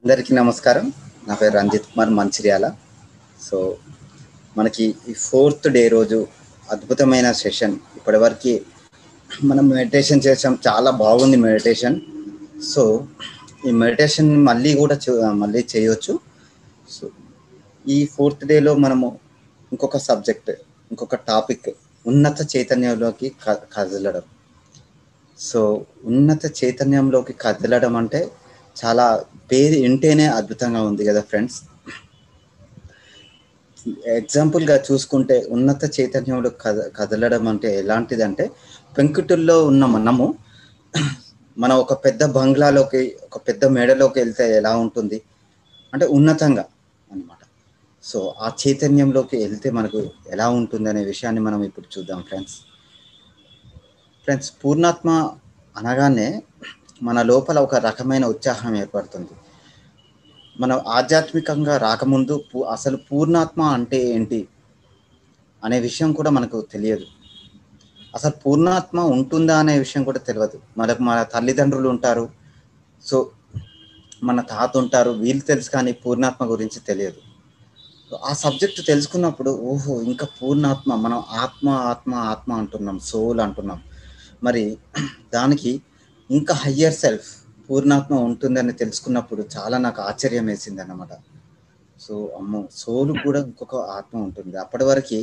అందరికీ నమస్కారం నా పేరు రంజిత్ కుమార్ మంచిర్యాల సో మనకి ఈ ఫోర్త్ డే రోజు అద్భుతమైన సెషన్ ఇప్పటివరకు మనం మెడిటేషన్ చేసాం చాలా బాగుంది మెడిటేషన్ సో ఈ మెడిటేషన్ మళ్ళీ కూడా చే- మళ్ళీ చేయొచ్చు సో ఈ ఫోర్త్ డేలో మనము ఇంకొక సబ్జెక్ట్ ఇంకొక టాపిక్ ఉన్నత చైతన్యంలోకి క- కదలడం సో ఉన్నత చైతన్యంలోకి కదలడం అంటే చాలా పేరు వింటేనే అద్భుతంగా ఉంది కదా ఫ్రెండ్స్ ఎగ్జాంపుల్గా చూసుకుంటే ఉన్నత చైతన్యంలో కద కదలడం అంటే ఎలాంటిదంటే పెంకుటిల్లో ఉన్న మనము మనం ఒక పెద్ద బంగ్లాలోకి ఒక పెద్ద మేడలోకి వెళ్తే ఎలా ఉంటుంది అంటే ఉన్నతంగా అన్నమాట సో ఆ చైతన్యంలోకి వెళ్తే మనకు ఎలా ఉంటుంది అనే విషయాన్ని మనం ఇప్పుడు చూద్దాం ఫ్రెండ్స్ ఫ్రెండ్స్ పూర్ణాత్మ అనగానే మన లోపల ఒక రకమైన ఉత్సాహం ఏర్పడుతుంది మనం ఆధ్యాత్మికంగా రాకముందు పూ- అసలు పూర్ణాత్మ అంటే ఏంటి అనే విషయం కూడా మనకు తెలియదు అసలు పూర్ణాత్మ ఉంటుందా అనే విషయం కూడా తెలియదు మనకు మన తల్లిదండ్రులు ఉంటారు సో మన తాత ఉంటారు వీళ్ళు తెలుసు కానీ పూర్ణాత్మ గురించి తెలియదు సో ఆ సబ్జెక్ట్ తెలుసుకున్నప్పుడు ఓహో ఇంకా పూర్ణాత్మ మనం ఆత్మ ఆత్మ ఆత్మ అంటున్నాం సోల్ అంటున్నాం మరి దానికి ఇంకా హయ్యర్ సెల్ఫ్ పూర్ణాత్మ ఉంటుందని తెలుసుకున్నప్పుడు చాలా నాకు ఆశ్చర్యం వేసింది అన్నమాట సో అమ్మో సోలు కూడా ఇంకొక ఆత్మ ఉంటుంది అప్పటి వరకు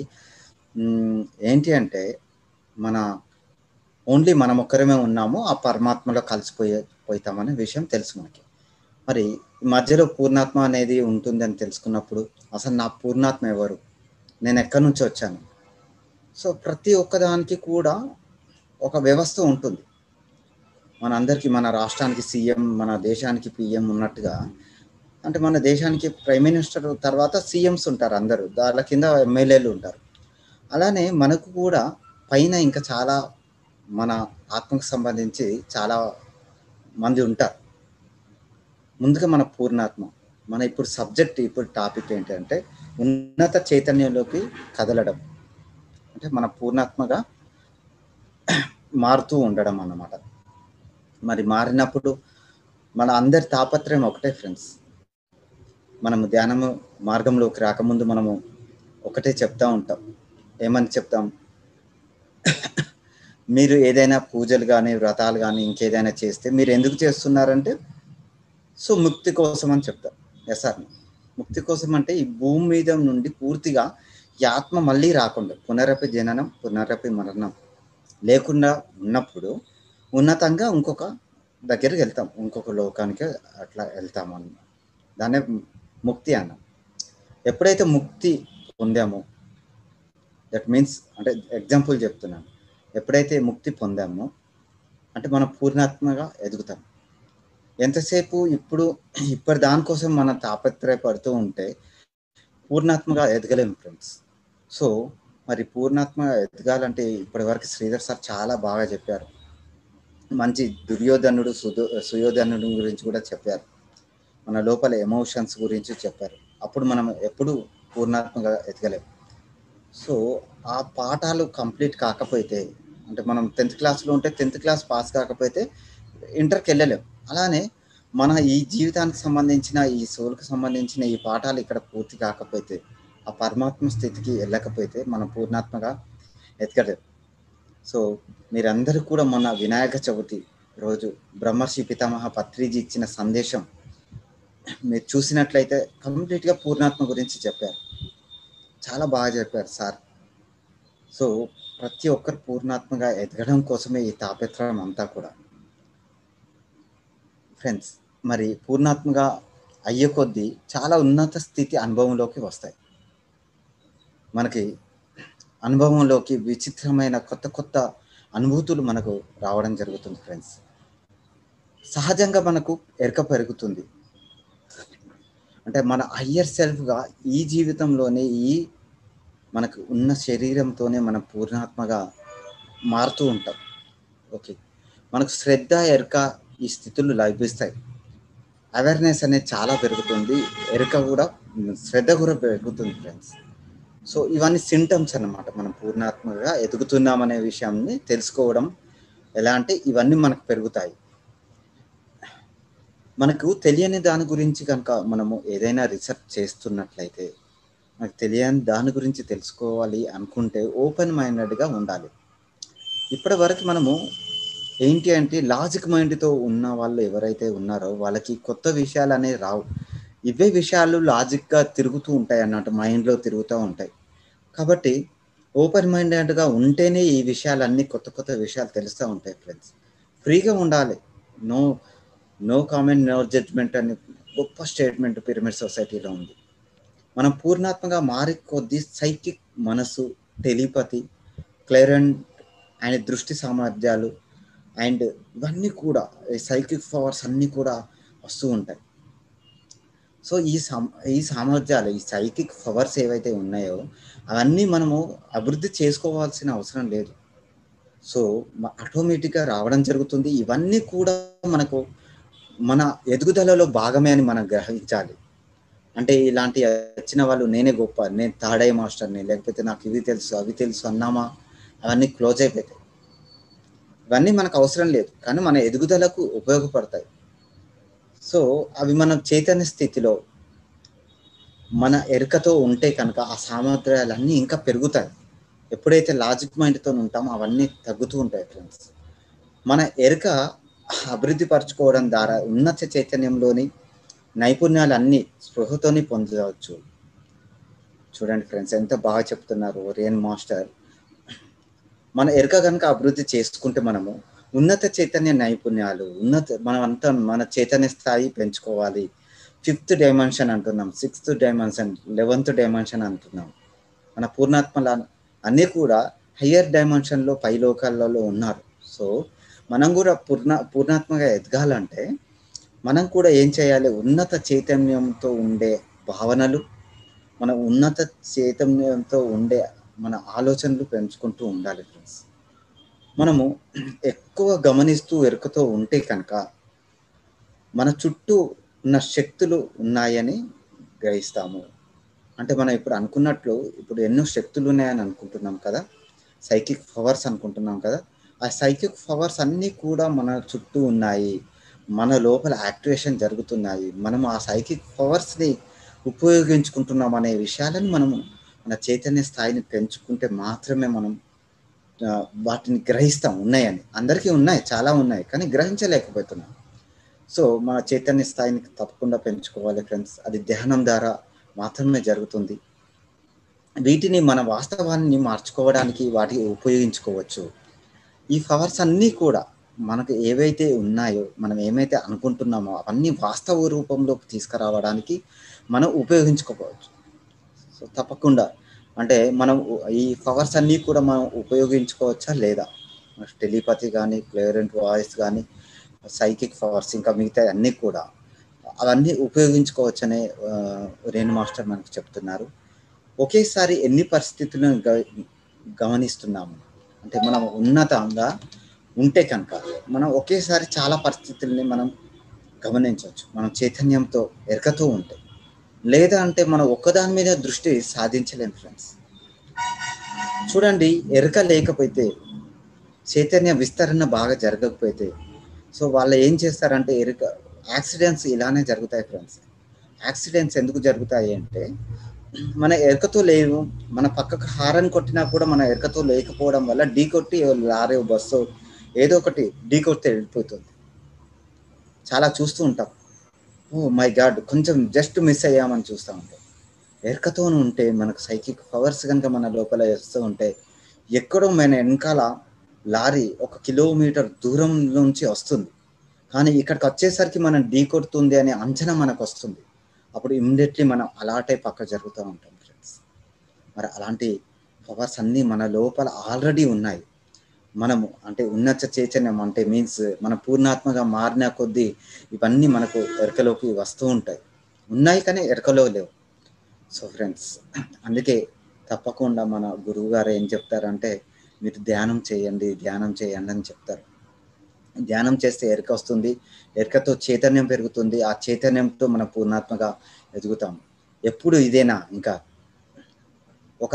ఏంటి అంటే మన ఓన్లీ మనం ఒక్కరమే ఉన్నాము ఆ పరమాత్మలో కలిసిపోయే పోతామనే విషయం తెలుసు మనకి మరి ఈ మధ్యలో పూర్ణాత్మ అనేది ఉంటుందని తెలుసుకున్నప్పుడు అసలు నా పూర్ణాత్మ ఎవరు నేను ఎక్కడి నుంచి వచ్చాను సో ప్రతి ఒక్కదానికి కూడా ఒక వ్యవస్థ ఉంటుంది మన అందరికీ మన రాష్ట్రానికి సీఎం మన దేశానికి పిఎం ఉన్నట్టుగా అంటే మన దేశానికి ప్రైమ్ మినిస్టర్ తర్వాత సీఎంస్ ఉంటారు అందరూ దాని కింద ఎమ్మెల్యేలు ఉంటారు అలానే మనకు కూడా పైన ఇంకా చాలా మన ఆత్మకు సంబంధించి చాలా మంది ఉంటారు ముందుగా మన పూర్ణాత్మ మన ఇప్పుడు సబ్జెక్ట్ ఇప్పుడు టాపిక్ ఏంటంటే ఉన్నత చైతన్యంలోకి కదలడం అంటే మన పూర్ణాత్మగా మారుతూ ఉండడం అన్నమాట మరి మారినప్పుడు మన అందరి తాపత్రయం ఒకటే ఫ్రెండ్స్ మనము ధ్యానము మార్గంలోకి రాకముందు మనము ఒకటే చెప్తా ఉంటాం ఏమని చెప్తాం మీరు ఏదైనా పూజలు కానీ వ్రతాలు కానీ ఇంకేదైనా చేస్తే మీరు ఎందుకు చేస్తున్నారంటే సో ముక్తి కోసం అని చెప్తాం ఎస్ సార్ ముక్తి కోసం అంటే ఈ భూమి మీద నుండి పూర్తిగా ఈ ఆత్మ మళ్ళీ రాకుండా పునరపి జననం పునరపి మరణం లేకుండా ఉన్నప్పుడు ఉన్నతంగా ఇంకొక దగ్గరికి వెళ్తాం ఇంకొక లోకానికి అట్లా వెళ్తాం అన్న దాన్నే ముక్తి అన్నాం ఎప్పుడైతే ముక్తి పొందామో దట్ మీన్స్ అంటే ఎగ్జాంపుల్ చెప్తున్నాను ఎప్పుడైతే ముక్తి పొందామో అంటే మనం పూర్ణాత్మగా ఎదుగుతాం ఎంతసేపు ఇప్పుడు ఇప్పటి దానికోసం మనం తాపత్రయపడుతూ ఉంటే పూర్ణాత్మగా ఎదగలేము ఫ్రెండ్స్ సో మరి పూర్ణాత్మ ఎదగాలంటే ఇప్పటి వరకు శ్రీధర్ సార్ చాలా బాగా చెప్పారు మంచి దుర్యోధనుడు సుధో సుయోధనుడు గురించి కూడా చెప్పారు మన లోపల ఎమోషన్స్ గురించి చెప్పారు అప్పుడు మనం ఎప్పుడు పూర్ణాత్మగా ఎదగలేము సో ఆ పాఠాలు కంప్లీట్ కాకపోతే అంటే మనం టెన్త్ క్లాస్లో ఉంటే టెన్త్ క్లాస్ పాస్ కాకపోతే ఇంటర్కి వెళ్ళలేం అలానే మన ఈ జీవితానికి సంబంధించిన ఈ సోల్కి సంబంధించిన ఈ పాఠాలు ఇక్కడ పూర్తి కాకపోతే ఆ పరమాత్మ స్థితికి వెళ్ళకపోతే మనం పూర్ణాత్మగా ఎదగలేం సో మీరందరూ కూడా మొన్న వినాయక చవితి రోజు బ్రహ్మర్షి పితామహ పత్రిజీ ఇచ్చిన సందేశం మీరు చూసినట్లయితే కంప్లీట్గా పూర్ణాత్మ గురించి చెప్పారు చాలా బాగా చెప్పారు సార్ సో ప్రతి ఒక్కరు పూర్ణాత్మగా ఎదగడం కోసమే ఈ తాపత్రయం అంతా కూడా ఫ్రెండ్స్ మరి పూర్ణాత్మగా అయ్యే కొద్దీ చాలా ఉన్నత స్థితి అనుభవంలోకి వస్తాయి మనకి అనుభవంలోకి విచిత్రమైన కొత్త కొత్త అనుభూతులు మనకు రావడం జరుగుతుంది ఫ్రెండ్స్ సహజంగా మనకు ఎరక పెరుగుతుంది అంటే మన హయ్యర్ సెల్ఫ్గా ఈ జీవితంలోనే ఈ మనకు ఉన్న శరీరంతోనే మనం పూర్ణాత్మగా మారుతూ ఉంటాం ఓకే మనకు శ్రద్ధ ఎరక ఈ స్థితులు లభిస్తాయి అవేర్నెస్ అనేది చాలా పెరుగుతుంది ఎరుక కూడా శ్రద్ధ కూడా పెరుగుతుంది ఫ్రెండ్స్ సో ఇవన్నీ సింటమ్స్ అన్నమాట మనం పూర్ణాత్మగా ఎదుగుతున్నామనే విషయాన్ని తెలుసుకోవడం ఎలా అంటే ఇవన్నీ మనకు పెరుగుతాయి మనకు తెలియని దాని గురించి కనుక మనము ఏదైనా రీసెర్చ్ చేస్తున్నట్లయితే మనకు తెలియని దాని గురించి తెలుసుకోవాలి అనుకుంటే ఓపెన్ మైండెడ్గా ఉండాలి ఇప్పటి వరకు మనము ఏంటి అంటే లాజిక్ మైండ్తో ఉన్న వాళ్ళు ఎవరైతే ఉన్నారో వాళ్ళకి కొత్త విషయాలు అనేవి రావు ఇవే విషయాలు లాజిక్గా తిరుగుతూ ఉంటాయి అన్నట్టు మైండ్లో తిరుగుతూ ఉంటాయి కాబట్టి ఓపెన్ మైండెడ్గా ఉంటేనే ఈ విషయాలన్నీ కొత్త కొత్త విషయాలు తెలుస్తూ ఉంటాయి ఫ్రెండ్స్ ఫ్రీగా ఉండాలి no no comment no judgement అని గొప్ప స్టేట్మెంట్ పిరమిడ్ సొసైటీలో ఉంది మనం పూర్ణాత్మగా మారి కొద్దీ సైకిక్ మనసు టెలిపతి క్లెరెంట్ ఆయన దృష్టి సామర్థ్యాలు అండ్ ఇవన్నీ కూడా ఈ సైకిక్ పవర్స్ అన్నీ కూడా వస్తూ ఉంటాయి సో ఈ సామ ఈ సామర్థ్యాలు ఈ సైకిక్ పవర్స్ ఏవైతే ఉన్నాయో అవన్నీ మనము అభివృద్ధి చేసుకోవాల్సిన అవసరం లేదు సో ఆటోమేటిక్గా రావడం జరుగుతుంది ఇవన్నీ కూడా మనకు మన ఎదుగుదలలో భాగమే అని మనం గ్రహించాలి అంటే ఇలాంటి వచ్చిన వాళ్ళు నేనే గొప్ప నేను తాడయ్య మాస్టర్ని లేకపోతే నాకు ఇవి తెలుసు అవి తెలుసు అన్నామా అవన్నీ క్లోజ్ అయిపోతాయి ఇవన్నీ మనకు అవసరం లేదు కానీ మన ఎదుగుదలకు ఉపయోగపడతాయి సో అవి మన చైతన్య స్థితిలో మన ఎరుకతో ఉంటే కనుక ఆ సామర్థ్యాలన్నీ ఇంకా పెరుగుతాయి ఎప్పుడైతే లాజిక్ మైండ్తో ఉంటామో అవన్నీ తగ్గుతూ ఉంటాయి ఫ్రెండ్స్ మన ఎరుక అభివృద్ధి పరచుకోవడం ద్వారా ఉన్నత చైతన్యంలోని నైపుణ్యాలన్నీ స్పృహతోని పొందవచ్చు చూడండి ఫ్రెండ్స్ ఎంత బాగా చెప్తున్నారు రియన్ మాస్టర్ మన ఎరుక కనుక అభివృద్ధి చేసుకుంటే మనము ఉన్నత చైతన్య నైపుణ్యాలు ఉన్నత మనం అంతా మన చైతన్య స్థాయి పెంచుకోవాలి ఫిఫ్త్ డైమెన్షన్ అంటున్నాం సిక్స్త్ డైమెన్షన్ లెవెన్త్ డైమెన్షన్ అంటున్నాం మన పూర్ణాత్మల అన్నీ కూడా హయ్యర్ డైమెన్షన్లో పై లోకాలలో ఉన్నారు సో మనం కూడా పూర్ణ పూర్ణాత్మగా ఎదగాలంటే మనం కూడా ఏం చేయాలి ఉన్నత చైతన్యంతో ఉండే భావనలు మన ఉన్నత చైతన్యంతో ఉండే మన ఆలోచనలు పెంచుకుంటూ ఉండాలి ఫ్రెండ్స్ మనము ఎక్కువ గమనిస్తూ ఎరుకతో ఉంటే కనుక మన చుట్టూ ఉన్న శక్తులు ఉన్నాయని గ్రహిస్తాము అంటే మనం ఇప్పుడు అనుకున్నట్లు ఇప్పుడు ఎన్నో శక్తులు ఉన్నాయని అనుకుంటున్నాం కదా సైకిక్ పవర్స్ అనుకుంటున్నాం కదా ఆ సైకిక్ పవర్స్ అన్నీ కూడా మన చుట్టూ ఉన్నాయి మన లోపల యాక్టివేషన్ జరుగుతున్నాయి మనం ఆ సైకిక్ పవర్స్ని ఉపయోగించుకుంటున్నాం అనే విషయాలను మనము మన చైతన్య స్థాయిని పెంచుకుంటే మాత్రమే మనం వాటిని గ్రహిస్తాం ఉన్నాయని అందరికీ ఉన్నాయి చాలా ఉన్నాయి కానీ గ్రహించలేకపోతున్నాం సో మన చైతన్య స్థాయిని తప్పకుండా పెంచుకోవాలి ఫ్రెండ్స్ అది ధ్యానం ద్వారా మాత్రమే జరుగుతుంది వీటిని మన వాస్తవాన్ని మార్చుకోవడానికి వాటికి ఉపయోగించుకోవచ్చు ఈ పవర్స్ అన్నీ కూడా మనకు ఏవైతే ఉన్నాయో మనం ఏమైతే అనుకుంటున్నామో అవన్నీ వాస్తవ రూపంలోకి తీసుకురావడానికి మనం ఉపయోగించుకోవచ్చు సో తప్పకుండా అంటే మనం ఈ పవర్స్ అన్నీ కూడా మనం ఉపయోగించుకోవచ్చా లేదా టెలిపతి కానీ క్లియరెంట్ వాయిస్ కానీ సైకిక్ పవర్స్ ఇంకా మిగతా అన్నీ కూడా అవన్నీ ఉపయోగించుకోవచ్చనే రేణు మాస్టర్ మనకు చెప్తున్నారు ఒకేసారి ఎన్ని పరిస్థితులను గమనిస్తున్నాము అంటే మనం ఉన్నతంగా ఉంటే కనుక మనం ఒకేసారి చాలా పరిస్థితుల్ని మనం గమనించవచ్చు మనం చైతన్యంతో ఎరకతో ఉంటే లేదా అంటే మనం ఒక్కదాని మీద దృష్టి సాధించలేం ఫ్రెండ్స్ చూడండి ఎరక లేకపోతే చైతన్య విస్తరణ బాగా జరగకపోతే సో వాళ్ళు ఏం చేస్తారంటే ఎరుక యాక్సిడెంట్స్ ఇలానే జరుగుతాయి ఫ్రెండ్స్ యాక్సిడెంట్స్ ఎందుకు జరుగుతాయి అంటే మన ఎరకతో లేవు మన పక్కకు హారన్ కొట్టినా కూడా మన ఎరకతో లేకపోవడం వల్ల ఢీ కొట్టి లారీ బస్సు ఏదో ఒకటి ఢీ కొడితే వెళ్ళిపోతుంది చాలా చూస్తూ ఉంటాం ఓ మై గాడ్ కొంచెం జస్ట్ మిస్ అయ్యామని చూస్తూ ఉంటాం ఎరకతో ఉంటే మనకు సైకిక్ పవర్స్ కనుక మన లోపల వస్తూ ఉంటే ఎక్కడో మన వెనకాల లారీ ఒక కిలోమీటర్ దూరం నుంచి వస్తుంది కానీ ఇక్కడికి వచ్చేసరికి మనం ఢీ కొడుతుంది అనే అంచనా మనకు వస్తుంది అప్పుడు ఇమ్మీడియట్లీ మనం అలాంటి పక్క జరుగుతూ ఉంటాం ఫ్రెండ్స్ మరి అలాంటి పవర్స్ అన్నీ మన లోపల ఆల్రెడీ ఉన్నాయి మనము అంటే ఉన్నత చైతన్యం అంటే మీన్స్ మన పూర్ణాత్మగా మారిన కొద్దీ ఇవన్నీ మనకు ఎరకలోకి వస్తూ ఉంటాయి ఉన్నాయి కానీ ఎరకలో లేవు సో ఫ్రెండ్స్ అందుకే తప్పకుండా మన గురువు గారు ఏం చెప్తారంటే మీరు ధ్యానం చేయండి ధ్యానం చేయండి అని చెప్తారు ధ్యానం చేస్తే ఎరుక వస్తుంది ఎరుకతో చైతన్యం పెరుగుతుంది ఆ చైతన్యంతో మన పూర్ణాత్మగా ఎదుగుతాం ఎప్పుడు ఇదేనా ఇంకా ఒక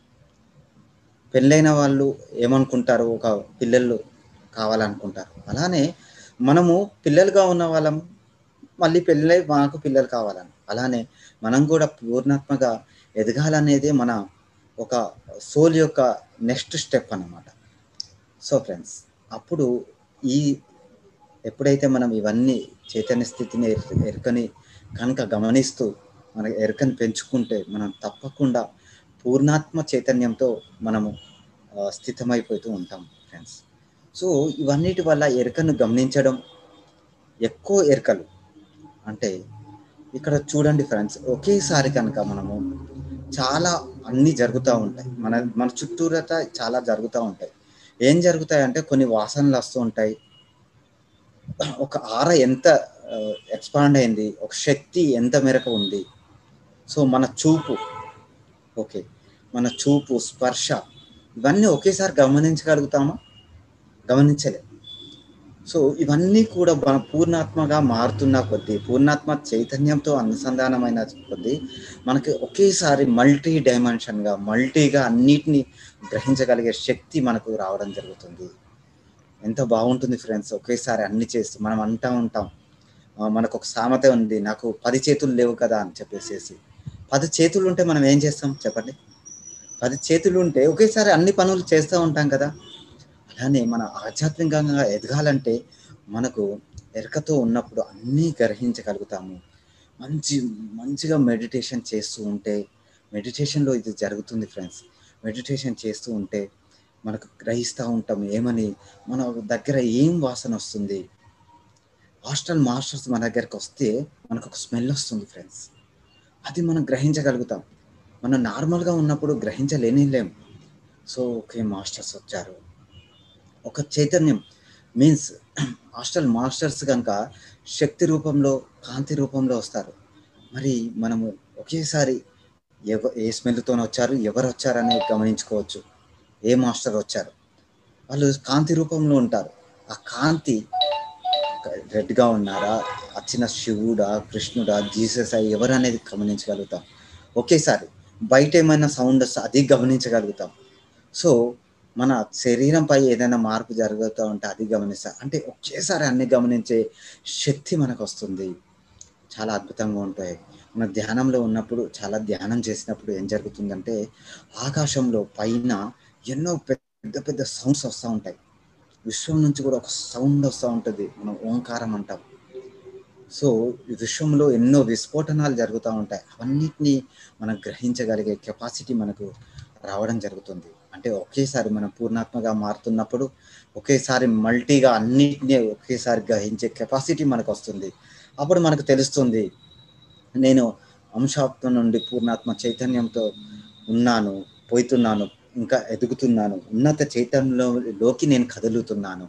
పెళ్ళైన వాళ్ళు ఏమనుకుంటారు ఒక పిల్లలు కావాలనుకుంటారు అలానే మనము పిల్లలుగా ఉన్న వాళ్ళం మళ్ళీ పెళ్ళై మాకు పిల్లలు కావాలని అలానే మనం కూడా పూర్ణాత్మగా ఎదగాలనేదే మన ఒక సోల్ యొక్క నెక్స్ట్ స్టెప్ అన్నమాట సో ఫ్రెండ్స్ అప్పుడు ఈ ఎప్పుడైతే మనం ఇవన్నీ చైతన్య స్థితిని ఎరు- ఎరుకని కనుక గమనిస్తూ మన ఎరుకని పెంచుకుంటే మనం తప్పకుండా పూర్ణాత్మ చైతన్యంతో మనము ఆ, స్థితమైపోతూ ఉంటాం ఫ్రెండ్స్ సో ఇవన్నిటి వల్ల ఎరుకను గమనించడం ఎక్కువ ఎరుకలు అంటే ఇక్కడ చూడండి ఫ్రెండ్స్ ఒకేసారి కనుక మనము చాలా అన్నీ జరుగుతూ ఉంటాయి మన మన చుట్టూరత చాలా జరుగుతూ ఉంటాయి ఏం జరుగుతాయి అంటే కొన్ని వాసనలు వస్తూ ఉంటాయి ఒక ఆర ఎంత ఎక్స్పాండ్ అయింది ఒక శక్తి ఎంత మేరకు ఉంది సో మన చూపు ఓకే మన చూపు స్పర్శ ఇవన్నీ ఒకేసారి గమనించగలుగుతామా గమనించలే సో ఇవన్నీ కూడా మన పూర్ణాత్మగా మారుతున్న కొద్దీ పూర్ణాత్మ చైతన్యంతో అనుసంధానమైన కొద్దీ మనకి ఒకేసారి మల్టీ డైమెన్షన్గా మల్టీగా అన్నిటినీ గ్రహించగలిగే శక్తి మనకు రావడం జరుగుతుంది ఎంత బాగుంటుంది ఫ్రెండ్స్ ఒకేసారి అన్ని చేస్తూ మనం అంటా ఉంటాం ఆ, మనకు ఒక సామెత ఉంది నాకు పది చేతులు లేవు కదా అని చెప్పేసేసి పది చేతులు ఉంటే మనం ఏం చేస్తాం చెప్పండి పది చేతులు ఉంటే ఒకేసారి అన్ని పనులు చేస్తూ ఉంటాం కదా అలానే మన ఆధ్యాత్మికంగా ఎదగాలంటే మనకు ఎరకతో ఉన్నప్పుడు అన్నీ గ్రహించగలుగుతాము మంచి మంచిగా మెడిటేషన్ చేస్తూ ఉంటే మెడిటేషన్లో ఇది జరుగుతుంది ఫ్రెండ్స్ మెడిటేషన్ చేస్తూ ఉంటే మనకు గ్రహిస్తూ ఉంటాం ఏమని మన దగ్గర ఏం వాసన వస్తుంది హాస్టల్ మాస్టర్స్ మన దగ్గరకు వస్తే మనకు ఒక స్మెల్ వస్తుంది ఫ్రెండ్స్ అది మనం గ్రహించగలుగుతాం మనం నార్మల్గా ఉన్నప్పుడు గ్రహించలేని లేము సో ఓకే మాస్టర్స్ వచ్చారు ఒక చైతన్యం మీన్స్ హాస్టల్ మాస్టర్స్ కనుక శక్తి రూపంలో కాంతి రూపంలో వస్తారు మరి మనము ఒకేసారి ఎవ ఏ స్మెల్తో వచ్చారు ఎవరు వచ్చారనేది గమనించుకోవచ్చు ఏ మాస్టర్ వచ్చారు వాళ్ళు కాంతి రూపంలో ఉంటారు ఆ కాంతి రెడ్గా ఉన్నారా వచ్చిన శివుడా కృష్ణుడా జీసస్ ఎవరు అనేది గమనించగలుగుతాం ఒకేసారి బయట ఏమైనా సౌండ్ వస్తే అది గమనించగలుగుతాం సో మన శరీరంపై ఏదైనా మార్పు జరుగుతూ ఉంటే అది గమనిస్తా అంటే ఒకేసారి అన్ని గమనించే శక్తి మనకు వస్తుంది చాలా అద్భుతంగా ఉంటాయి మన ధ్యానంలో ఉన్నప్పుడు చాలా ధ్యానం చేసినప్పుడు ఏం జరుగుతుందంటే ఆకాశంలో పైన ఎన్నో పెద్ద పెద్ద సౌండ్స్ వస్తూ ఉంటాయి విశ్వం నుంచి కూడా ఒక సౌండ్ వస్తూ ఉంటుంది మనం ఓంకారం అంటాం సో ఈ విశ్వంలో ఎన్నో విస్ఫోటనాలు జరుగుతూ ఉంటాయి అవన్నిటిని మనం గ్రహించగలిగే కెపాసిటీ మనకు రావడం జరుగుతుంది అంటే ఒకేసారి మనం పూర్ణాత్మగా మారుతున్నప్పుడు ఒకేసారి మల్టీగా అన్నిటినీ ఒకేసారి గ్రహించే కెపాసిటీ మనకు వస్తుంది అప్పుడు మనకు తెలుస్తుంది నేను అంశాత్మ నుండి పూర్ణాత్మ చైతన్యంతో ఉన్నాను పోతున్నాను ఇంకా ఎదుగుతున్నాను ఉన్నత చైతన్యంలోకి నేను కదులుతున్నాను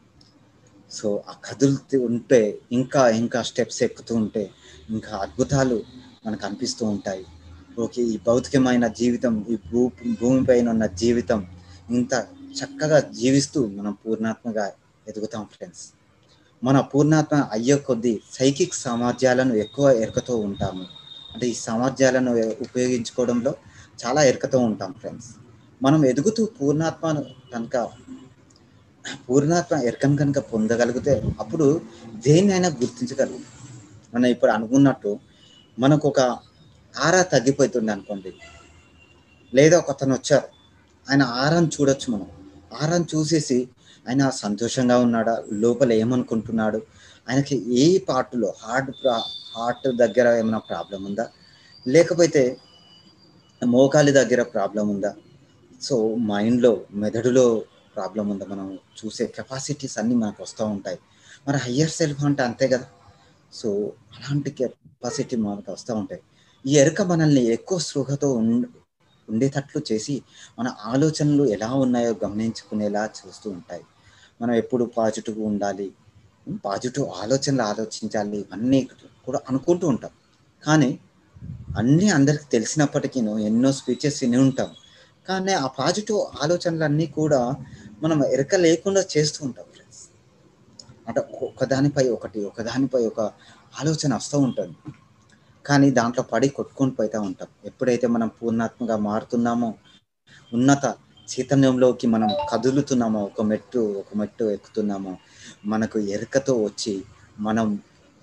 సో ఆ కదులుతూ ఉంటే ఇంకా ఇంకా స్టెప్స్ ఎక్కుతూ ఉంటే ఇంకా అద్భుతాలు మనకు అనిపిస్తూ ఉంటాయి ఓకే ఈ భౌతికమైన జీవితం ఈ భూ భూమిపైన ఉన్న జీవితం ఇంత చక్కగా జీవిస్తూ మనం పూర్ణాత్మగా ఎదుగుతాం ఫ్రెండ్స్ మన పూర్ణాత్మ అయ్యే కొద్దీ సైకిక్ సామర్థ్యాలను ఎక్కువ ఎరకతో ఉంటాము అంటే ఈ సామర్థ్యాలను ఉపయోగించుకోవడంలో చాలా ఎరకతో ఉంటాం ఫ్రెండ్స్ మనం ఎదుగుతూ పూర్ణాత్మను కనుక పూర్ణాత్మ ఎరకను కనుక పొందగలిగితే అప్పుడు దేన్నైనా గుర్తించగలం మనం ఇప్పుడు అనుకున్నట్టు మనకు ఒక ఆరా తగ్గిపోతుంది అనుకోండి లేదా ఒక అతను వచ్చారు ఆయన ఆరాన్ని చూడొచ్చు మనం ఆరాన్ని చూసేసి ఆయన సంతోషంగా ఉన్నాడా లోపల ఏమనుకుంటున్నాడు ఆయనకి ఏ పార్ట్లో హార్ట్ హార్ట్ దగ్గర ఏమైనా ప్రాబ్లం ఉందా లేకపోతే మోకాలి దగ్గర ప్రాబ్లం ఉందా సో మైండ్లో మెదడులో ప్రాబ్లం ఉందా మనం చూసే కెపాసిటీస్ అన్నీ మనకు వస్తూ ఉంటాయి మరి హయ్యర్ సెల్ఫ్ అంటే అంతే కదా సో అలాంటి కెపాసిటీ మనకు వస్తూ ఉంటాయి ఈ ఎరుక మనల్ని ఎక్కువ స్పృహతో ఉండేటట్లు చేసి మన ఆలోచనలు ఎలా ఉన్నాయో గమనించుకునేలా చూస్తూ ఉంటాయి మనం ఎప్పుడు పాజిటివ్గా ఉండాలి పాజిటివ్ ఆలోచనలు ఆలోచించాలి ఇవన్నీ కూడా అనుకుంటూ ఉంటాం కానీ అన్నీ అందరికి తెలిసినప్పటికీ ఎన్నో స్పీచెస్ విని ఉంటాం కానీ ఆ పాజిటివ్ ఆలోచనలన్నీ కూడా మనం ఎరక లేకుండా చేస్తూ ఉంటాం ఫ్రెండ్స్ అంటే ఒకదానిపై ఒకటి ఒకదానిపై ఒక ఆలోచన వస్తూ ఉంటుంది కానీ దాంట్లో పడి కొట్టుకొని పోతూ ఉంటాం ఎప్పుడైతే మనం పూర్ణాత్మగా మారుతున్నామో ఉన్నత చైతన్యంలోకి మనం కదులుతున్నామో ఒక మెట్టు ఒక మెట్టు ఎక్కుతున్నామో మనకు ఎరుకతో వచ్చి మనం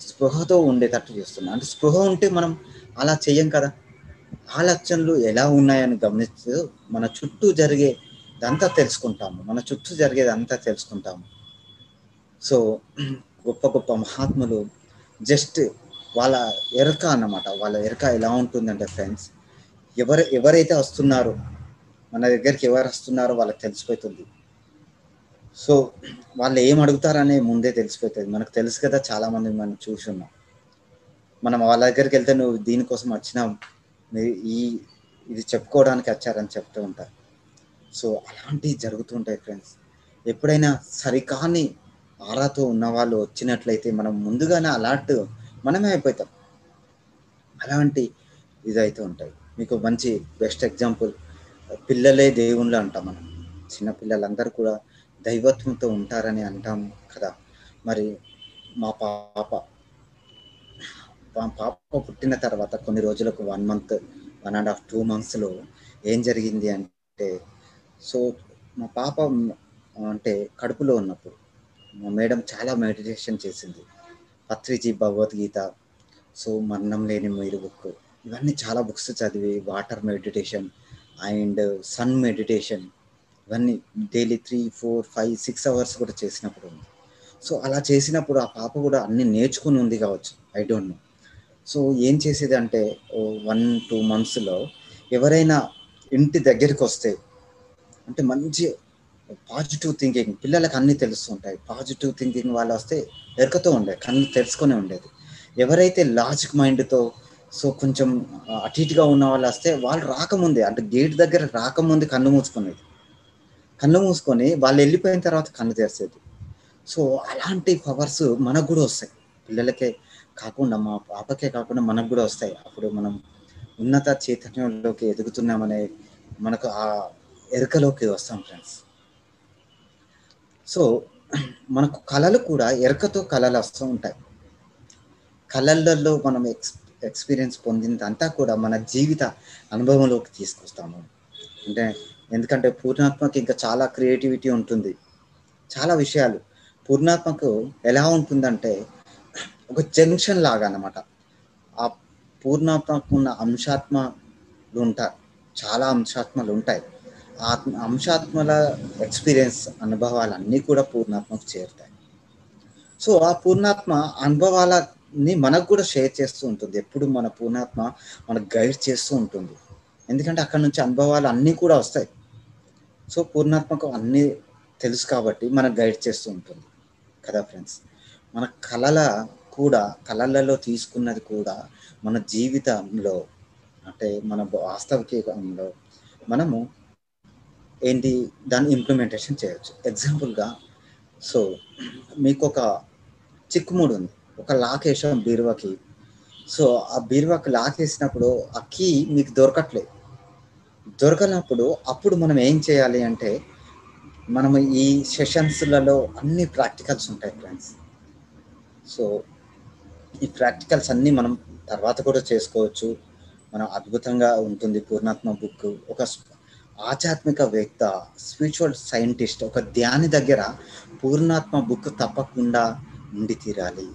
స్పృహతో ఉండేటట్టు చేస్తున్నాం అంటే స్పృహ ఉంటే మనం అలా చెయ్యం కదా ఆలోచనలు ఎలా ఉన్నాయని గమనిస్తూ మన చుట్టూ జరిగే అంతా తెలుసుకుంటాము మన చుట్టూ జరిగేది అంతా తెలుసుకుంటాము సో గొప్ప గొప్ప మహాత్ములు జస్ట్ వాళ్ళ ఎరక అన్నమాట వాళ్ళ ఎరక ఎలా ఉంటుందంటే ఫ్రెండ్స్ ఎవరు ఎవరైతే వస్తున్నారో మన దగ్గరికి ఎవరు వస్తున్నారో వాళ్ళకి తెలిసిపోతుంది సో వాళ్ళు ఏం అడుగుతారనే ముందే తెలిసిపోతుంది మనకు తెలుసు కదా చాలా మంది మనం చూసి ఉన్నాం మనం వాళ్ళ దగ్గరికి వెళ్తే నువ్వు దీనికోసం వచ్చినావు మీరు ఈ ఇది చెప్పుకోవడానికి వచ్చారని చెప్తూ ఉంటారు సో అలాంటివి జరుగుతుంటాయి ఫ్రెండ్స్ ఎప్పుడైనా సరికాని ఆరాతో ఉన్న వాళ్ళు వచ్చినట్లయితే మనం ముందుగానే అలర్ట్ మనమే అయిపోతాం అలాంటి ఇదైతే ఉంటాయి మీకు మంచి బెస్ట్ ఎగ్జాంపుల్ పిల్లలే దేవుళ్ళు అంటాం మనం చిన్న పిల్లలందరూ కూడా దైవత్వంతో ఉంటారని అంటాం కదా మరి మా పాప మా పాప పుట్టిన తర్వాత కొన్ని రోజులకు one month one and half two మంత్స్లో ఏం జరిగింది అంటే సో మా పాప అంటే కడుపులో ఉన్నప్పుడు మా మేడం చాలా మెడిటేషన్ చేసింది పత్రిజీ భగవద్గీత సో మరణం లేని మీరు బుక్ ఇవన్నీ చాలా బుక్స్ చదివి water meditation and sun meditation ఇవన్నీ daily three four five six hours కూడా చేసినప్పుడు ఉంది సో అలా చేసినప్పుడు ఆ పాప కూడా అన్ని నేర్చుకుని ఉంది కావచ్చు ఐ డోంట్ నో సో ఏం చేసేది అంటే వన్ టూ మంత్స్లో ఎవరైనా ఇంటి దగ్గరికి వస్తే అంటే మంచి పాజిటివ్ థింకింగ్ పిల్లలకు అన్నీ తెలుస్తుంటాయి పాజిటివ్ థింకింగ్ వాళ్ళు వస్తే ఎరకతో ఉండే కన్ను తెలుసుకొని ఉండేది ఎవరైతే లాజిక్ మైండ్తో సో కొంచెం అటు ఇటుగా ఉన్న వాళ్ళు వస్తే వాళ్ళు రాకముందే అంటే గేట్ దగ్గర రాకముందే కన్ను మూసుకునేది కన్ను మూసుకొని వాళ్ళు వెళ్ళిపోయిన తర్వాత కన్ను తెరిచేది సో అలాంటి పవర్స్ మనకు కూడా వస్తాయి పిల్లలకే కాకుండా మా పాపకే కాకుండా మనకు కూడా వస్తాయి అప్పుడు మనం ఉన్నత చైతన్యంలోకి ఎదుగుతున్నామనే మనకు ఆ ఎరుకలోకి వస్తాం ఫ్రెండ్స్ సో మనకు కళలు కూడా ఎరకతో కళలు వస్తూ ఉంటాయి కళలలో మనం ఎక్స్ ఎక్స్పీరియన్స్ పొందిందంతా కూడా మన జీవిత అనుభవంలోకి తీసుకొస్తాము అంటే ఎందుకంటే పూర్ణాత్మకి ఇంకా చాలా క్రియేటివిటీ ఉంటుంది చాలా విషయాలు పూర్ణాత్మకు ఎలా ఉంటుందంటే ఒక జంక్షన్ లాగా అన్నమాట ఆ పూర్ణాత్మకు ఉన్న అంశాత్మలు ఉంటారు చాలా అంశాత్మలు ఉంటాయి ఆ అంశాత్మల ఎక్స్పీరియన్స్ అనుభవాలన్నీ కూడా పూర్ణాత్మకు చేరుతాయి సో ఆ పూర్ణాత్మ అనుభవాలని మనకు కూడా షేర్ చేస్తూ ఉంటుంది ఎప్పుడు మన పూర్ణాత్మ మనకు గైడ్ చేస్తూ ఉంటుంది ఎందుకంటే అక్కడ నుంచి అనుభవాలు అన్నీ కూడా వస్తాయి సో పూర్ణాత్మకు అన్నీ తెలుసు కాబట్టి మనకు గైడ్ చేస్తూ ఉంటుంది కదా ఫ్రెండ్స్ మన కళల కూడా కళలలో తీసుకున్నది కూడా మన జీవితంలో అంటే మన వాస్తవికంలో మనము ఏంటి దాన్ని ఇంప్లిమెంటేషన్ చేయొచ్చు ఎగ్జాంపుల్గా సో మీకు ఒక చిక్కుముడు ఉంది ఒక లాక్ వేసాం బీరువాకి సో ఆ బీరువాకి లాక్ వేసినప్పుడు ఆ కీ మీకు దొరకట్లేదు దొరకనప్పుడు అప్పుడు మనం ఏం చేయాలి అంటే మనం ఈ సెషన్స్లలో అన్ని ప్రాక్టికల్స్ ఉంటాయి ఫ్రెండ్స్ సో ఈ ప్రాక్టికల్స్ అన్నీ మనం తర్వాత కూడా చేసుకోవచ్చు మనం అద్భుతంగా ఉంటుంది పూర్ణాత్మ బుక్ ఒక ఆధ్యాత్మిక వేత్త స్పిరిచువల్ సైంటిస్ట్ ఒక ధ్యాని దగ్గర పూర్ణాత్మ బుక్ తప్పకుండా ఉండి తీరాలి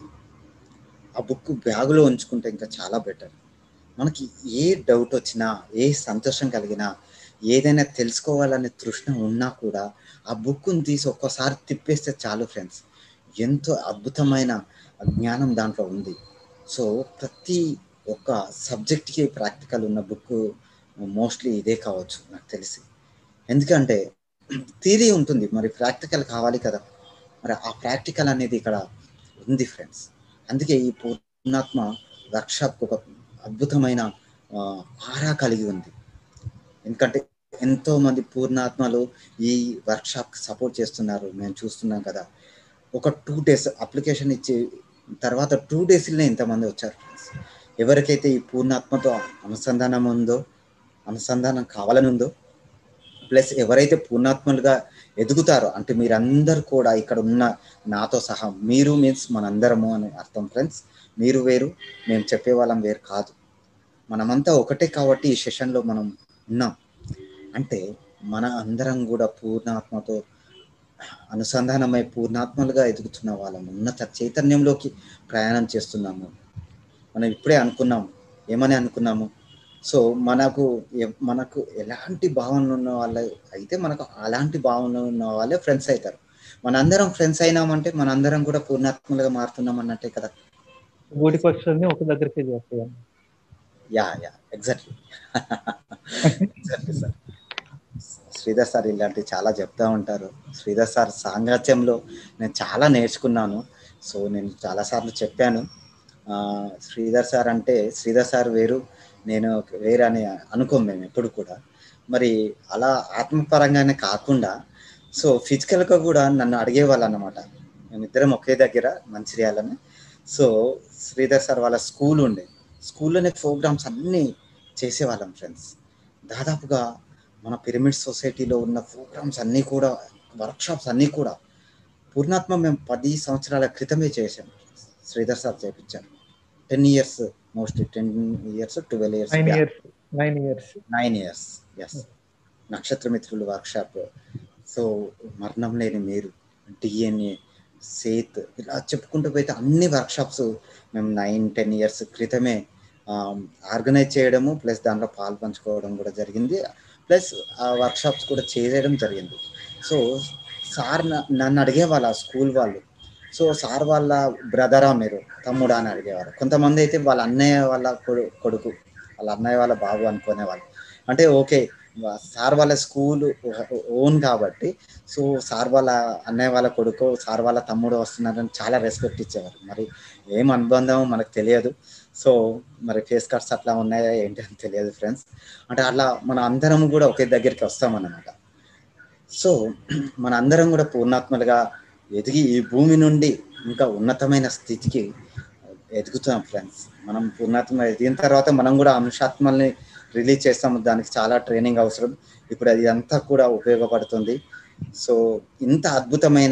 ఆ బుక్ బ్యాగులో ఉంచుకుంటే ఇంకా చాలా బెటర్ మనకి ఏ డౌట్ వచ్చినా ఏ సంతోషం కలిగినా ఏదైనా తెలుసుకోవాలనే తృష్ణ ఉన్నా కూడా ఆ బుక్ని తీసి ఒక్కసారి తిప్పేస్తే చాలు ఫ్రెండ్స్ ఎంతో అద్భుతమైన జ్ఞానం దాంట్లో ఉంది సో ప్రతి ఒక్క సబ్జెక్ట్కి ప్రాక్టికల్ ఉన్న బుక్ మోస్ట్లీ ఇదే కావచ్చు నాకు తెలిసి ఎందుకంటే థీరీ ఉంటుంది మరి ప్రాక్టికల్ కావాలి కదా మరి ఆ ప్రాక్టికల్ అనేది ఇక్కడ ఉంది ఫ్రెండ్స్ అందుకే ఈ పూర్ణాత్మ వర్క్షాప్ ఒక అద్భుతమైన ఆరా కలిగి ఉంది ఎందుకంటే ఎంతో మంది పూర్ణాత్మలు ఈ వర్క్షాప్ సపోర్ట్ చేస్తున్నారు మేము చూస్తున్నాం కదా ఒక టూ డేస్ అప్లికేషన్ ఇచ్చి తర్వాత టూ డేస్లోనే ఇంతమంది వచ్చారు ఫ్రెండ్స్ ఎవరికైతే ఈ పూర్ణాత్మతో అనుసంధానం ఉందో అనుసంధానం కావాలని ఉందో ప్లస్ ఎవరైతే పూర్ణాత్మలుగా ఎదుగుతారో అంటే మీరందరూ కూడా ఇక్కడ ఉన్న నాతో సహా మీరు మీన్స్ మనందరము అని అర్థం ఫ్రెండ్స్ మీరు వేరు మేము చెప్పే వాళ్ళం వేరు కాదు మనమంతా ఒకటే కాబట్టి ఈ సెషన్లో మనం ఉన్నాం అంటే మన అందరం కూడా పూర్ణాత్మతో అనుసంధానమై పూర్ణాత్మలుగా ఎదుగుతున్న వాళ్ళము ఉన్నత చైతన్యంలోకి ప్రయాణం చేస్తున్నాము మనం ఇప్పుడే అనుకున్నాము ఏమని అనుకున్నాము సో మనకు ఎ- మనకు ఎలాంటి భావనలు ఉన్న వాళ్ళే అయితే మనకు అలాంటి భావనలు ఉన్న వాళ్ళే ఫ్రెండ్స్ అవుతారు మనందరం ఫ్రెండ్స్ అయినామంటే మనందరం కూడా పూర్ణాత్మలుగా మారుతున్నాం అన్నట్టే కదా గూటి పక్షుల్ని ఒక దగ్గరికి చేస్తాయి ya ya exactly exactly sir Sridhar sir ఇలాంటివి చాలా చెప్తా ఉంటారు శ్రీధర్ సార్ సాంగత్యంలో నేను చాలా నేర్చుకున్నాను సో నేను చాలాసార్లు చెప్పాను ఆ, శ్రీధర్ సార్ అంటే శ్రీధర్ సార్ వేరు నేను వేరు అని అనుకోం మేము ఎప్పుడు కూడా మరి అలా ఆత్మపరంగానే కాకుండా సో ఫిజికల్గా కూడా నన్ను అడిగేవాళ్ళు అనమాట మేమిద్దరం ఒకే దగ్గర మంచిర్యాలని సో శ్రీధర్ సార్ వాళ్ళ స్కూల్ ఉండే స్కూల్లోనే ప్రోగ్రామ్స్ అన్నీ చేసేవాళ్ళం ఫ్రెండ్స్ దాదాపుగా మన పిరమిడ్ సొసైటీలో ఉన్న ప్రోగ్రామ్స్ అన్నీ కూడా వర్క్షాప్స్ అన్నీ కూడా పూర్ణాత్మ మేము పది సంవత్సరాల క్రితమే చేసాం శ్రీధర్ సార్ చేపించారు ten years mostly ten years twelve years nine years nine years nine years yes నక్షత్రమిత్రులు వర్క్షాప్ సో మరణం లేని మీరు డిఎన్ఏ సేత్ ఇలా చెప్పుకుంటూ పోతే అన్ని వర్క్షాప్స్ మేము నైన్ టెన్ ఇయర్స్ క్రితమే ఆర్గనైజ్ చేయడము ప్లస్ దాంట్లో పాలు పంచుకోవడం కూడా జరిగింది ప్లస్ ఆ వర్క్షాప్స్ కూడా చేయడం జరిగింది సో సార్ న- నన్ను అడిగేవాళ్ళు ఆ స్కూల్ వాళ్ళు సో సార్ వాళ్ళ బ్రదరా మీరు తమ్ముడా అని అడిగేవారు కొంతమంది అయితే వాళ్ళ అన్నయ్య వాళ్ళ కొడు- కొడుకు వాళ్ళ అన్నయ్య వాళ్ళ బాబు అనుకునేవాళ్ళు అంటే ఓకే వా- సార్ వాళ్ళ స్కూల్ ఓన్ కాబట్టి సో సార్ వాళ్ళ అన్నయ్య వాళ్ళ కొడుకు సార్ వాళ్ళ తమ్ముడు వస్తున్నారని చాలా రెస్పెక్ట్ ఇచ్చేవారు మరి ఏం అనుబంధం మనకు తెలియదు సో మరి ఫేస్ కట్స్ అట్లా ఉన్నాయా ఏంటి అని తెలియదు ఫ్రెండ్స్ అంటే అట్లా మన అందరం కూడా ఒకే దగ్గరికి వస్తామన్నమాట సో మన అందరం కూడా పూర్ణాత్మలుగా ఎదిగి ఈ భూమి నుండి ఇంకా ఉన్నతమైన స్థితికి ఎదుగుతాం ఫ్రెండ్స్ మనం పూర్ణాత్మ ఎదిగిన తర్వాత మనం కూడా అంశాత్మల్ని రిలీజ్ చేస్తాము దానికి చాలా ట్రైనింగ్ అవసరం ఇప్పుడు అది అంతా కూడా ఉపయోగపడుతుంది సో ఇంత అద్భుతమైన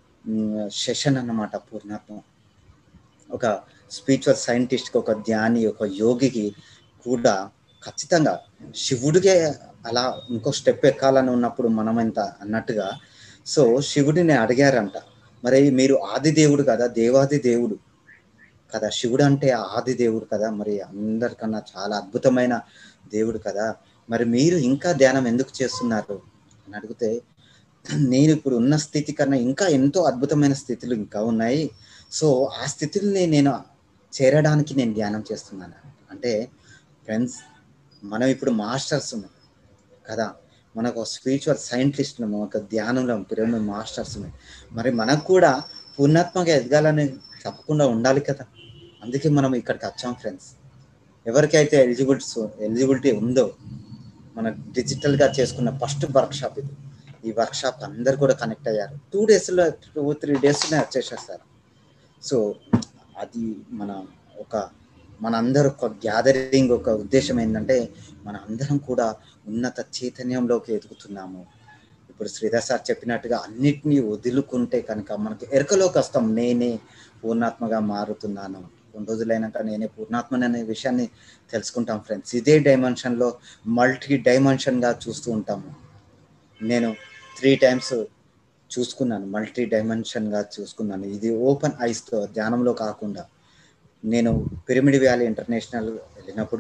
సెషన్ అన్నమాట పూర్ణాత్మ ఒక స్పిరిచువల్ సైంటిస్ట్కి ఒక ధ్యాని ఒక యోగికి కూడా ఖచ్చితంగా శివుడికే అలా ఇంకో స్టెప్ ఎక్కాలని ఉన్నప్పుడు మనం ఎంత అన్నట్టుగా సో శివుడిని అడిగారంట మరి మీరు ఆది దేవుడు కదా దేవాది దేవుడు కదా శివుడు అంటే ఆది దేవుడు కదా మరి అందరికన్నా చాలా అద్భుతమైన దేవుడు కదా మరి మీరు ఇంకా ధ్యానం ఎందుకు చేస్తున్నారు అని అడిగితే నేను ఇప్పుడు ఉన్న స్థితి కన్నా ఇంకా ఎంతో అద్భుతమైన స్థితులు ఇంకా ఉన్నాయి సో ఆ స్థితుల్ని నేను చేరడానికి నేను ధ్యానం చేస్తున్నాను అంటే ఫ్రెండ్స్ మనం ఇప్పుడు మాస్టర్స్ కదా మనకు స్పిరిచువల్ సైంటిస్టులు ఒక ధ్యానంలో పిరమిడ్ మాస్టర్స్ మరి మనకు కూడా పూర్ణాత్మగా ఎదగాలని తప్పకుండా ఉండాలి కదా అందుకే మనం ఇక్కడికి వచ్చాం ఫ్రెండ్స్ ఎవరికైతే ఎలిజిబిలిటీ ఎలిజిబిలిటీ ఉందో మన డిజిటల్గా చేసుకున్న ఫస్ట్ వర్క్షాప్ ఇది ఈ వర్క్షాప్ అందరు కూడా కనెక్ట్ అయ్యారు టూ డేస్లో టూ త్రీ డేస్లోనే వచ్చేసేస్తారు సో అది మన ఒక మనందరూ ఒక గ్యాదరింగ్ ఒక ఉద్దేశం ఏంటంటే మన అందరం కూడా ఉన్నత చైతన్యంలోకి ఎదుగుతున్నాము ఇప్పుడు శ్రీధర్ సార్ చెప్పినట్టుగా అన్నిటినీ వదులుకుంటే కనుక మనకి ఎరకలోకి వస్తాం నేనే పూర్ణాత్మగా మారుతున్నాను కొన్ని రోజులైనాక నేనే పూర్ణాత్మని అనే విషయాన్ని తెలుసుకుంటాం ఫ్రెండ్స్ ఇదే డైమెన్షన్లో మల్టీ డైమెన్షన్గా చూస్తూ ఉంటాము నేను త్రీ టైమ్స్ చూసుకున్నాను మల్టీ డైమెన్షన్గా చూసుకున్నాను ఇది ఓపెన్ ఐస్తో ధ్యానంలో కాకుండా నేను పిరమిడ్ వ్యాలీ ఇంటర్నేషనల్ వెళ్ళినప్పుడు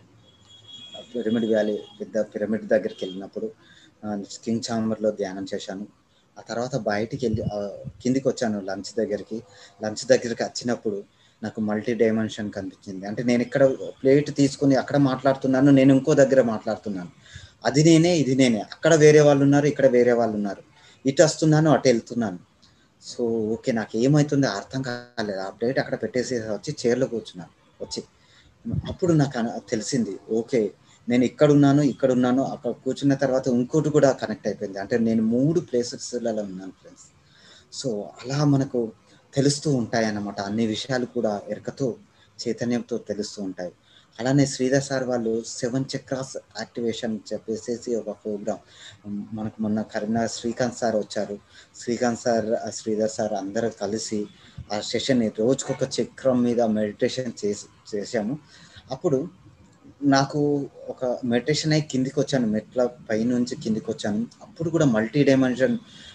పిరమిడ్ వ్యాలీ పెద్ద పిరమిడ్ దగ్గరికి వెళ్ళినప్పుడు కింగ్ చాంబర్లో ధ్యానం చేశాను ఆ తర్వాత బయటికి వెళ్ళి ఆ, కిందికి వచ్చాను లంచ్ దగ్గరికి లంచ్ దగ్గరికి వచ్చినప్పుడు నాకు మల్టీ డైమెన్షన్ కనిపించింది అంటే నేను ఇక్కడ ప్లేట్ తీసుకుని అక్కడ మాట్లాడుతున్నాను నేను ఇంకో దగ్గర మాట్లాడుతున్నాను అది నేనే ఇది నేనే అక్కడ వేరే వాళ్ళు ఉన్నారు ఇక్కడ వేరే వాళ్ళు ఉన్నారు ఇటు వస్తున్నాను అటు వెళ్తున్నాను సో ఓకే నాకు ఏమవుతుందో అర్థం కాలేదు ఆ ప్లేట్ అక్కడ పెట్టేసి వచ్చి చైర్లో కూర్చున్నాను వచ్చి అప్పుడు నాకు అన- తెలిసింది ఓకే నేను ఇక్కడ ఉన్నాను ఇక్కడ ఉన్నాను అక్కడ కూర్చున్న తర్వాత ఇంకోటి కూడా కనెక్ట్ అయిపోయింది అంటే నేను మూడు ప్లేసెస్లలో ఉన్నాను ఫ్రెండ్స్ సో అలా మనకు తెలుస్తూ ఉంటాయి అన్నమాట అన్ని విషయాలు కూడా ఎరకతో చైతన్యంతో తెలుస్తూ ఉంటాయి అలానే శ్రీధర్ సార్ వాళ్ళు సెవెన్ చక్రాస్ యాక్టివేషన్ చెప్పేసేసి ఒక ప్రోగ్రామ్ మనకు మొన్న కరీంనగర్ శ్రీకాంత్ సార్ వచ్చారు శ్రీకాంత్ సార్ ఆ శ్రీధర్ సార్ అందరూ కలిసి ఆ సెషన్ని రోజుకొక చక్రం మీద మెడిటేషన్ చేసి చేశాము అప్పుడు నాకు ఒక మెడిటేషన్ అయి కిందికి వచ్చాను మెట్ల పైనుంచి కిందికి వచ్చాను అప్పుడు కూడా మల్టీ డైమెన్షన్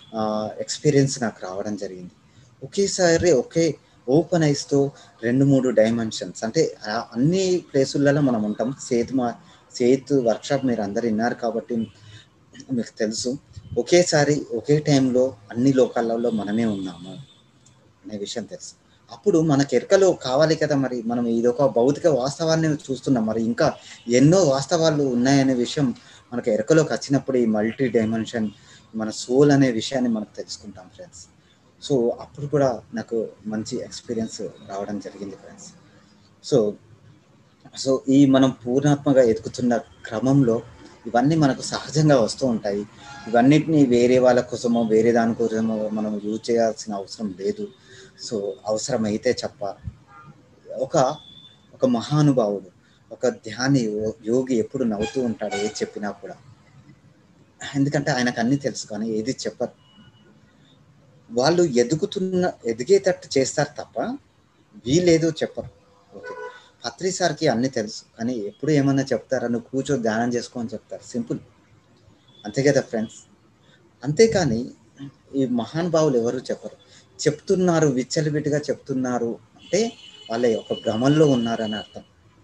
ఎక్స్పీరియన్స్ నాకు రావడం జరిగింది ఒకేసారి ఒకే ఓపెన్ ఐస్తో రెండు మూడు డైమెన్షన్స్ అంటే ఆ అన్ని ప్లేసులలో మనం ఉంటాం సేతు మా సేతు వర్క్షాప్ మీరు అందరు విన్నారు కాబట్టి మీకు తెలుసు ఒకేసారి ఒకే టైంలో అన్ని లోకాలలో మనమే ఉన్నాము అనే విషయం తెలుసు అప్పుడు మనకి ఎరకలో కావాలి కదా మరి మనం ఇదొక భౌతిక వాస్తవాన్ని చూస్తున్నాం మరి ఇంకా ఎన్నో వాస్తవాలు ఉన్నాయనే విషయం మనకు ఎరకలోకి వచ్చినప్పుడు ఈ మల్టీ డైమెన్షన్ మన సోల్ అనే విషయాన్ని మనకు తెలుసుకుంటాం ఫ్రెండ్స్ సో అప్పుడు కూడా నాకు మంచి ఎక్స్పీరియన్స్ రావడం జరిగింది ఫ్రెండ్స్ సో సో ఈ మనం పూర్ణాత్మగా ఎదుగుతున్న క్రమంలో ఇవన్నీ మనకు సహజంగా వస్తూ ఉంటాయి ఇవన్నిటిని వేరే వాళ్ళ కోసమో వేరే దాని కోసమో మనం యూజ్ చేయాల్సిన అవసరం లేదు సో అవసరమైతే చెప్ప ఒక ఒక మహానుభావుడు ఒక ధ్యాని యోగి ఎప్పుడు నవ్వుతూ ఉంటాడు ఏది చెప్పినా కూడా ఎందుకంటే ఆయనకు అన్ని తెలుసు కానీ ఏది చెప్పరు వాళ్ళు ఎదుగుతున్న ఎదిగేటట్టు చేస్తారు తప్ప వీళ్ళేదో చెప్పరు ఓకే పత్రి సార్కి అన్ని తెలుసు కానీ ఎప్పుడు ఏమన్నా చెప్తారా నువ్వు కూర్చో ధ్యానం చేసుకో అని చెప్తారు సింపుల్ అంతే కదా ఫ్రెండ్స్ అంతేకాని ఈ మహానుభావులు ఎవరు చెప్పరు చెప్తున్నారు విచ్చలవిడిగా చెప్తున్నారు అంటే వాళ్ళ ఒక భ్రమంలో ఉన్నారని అర్థం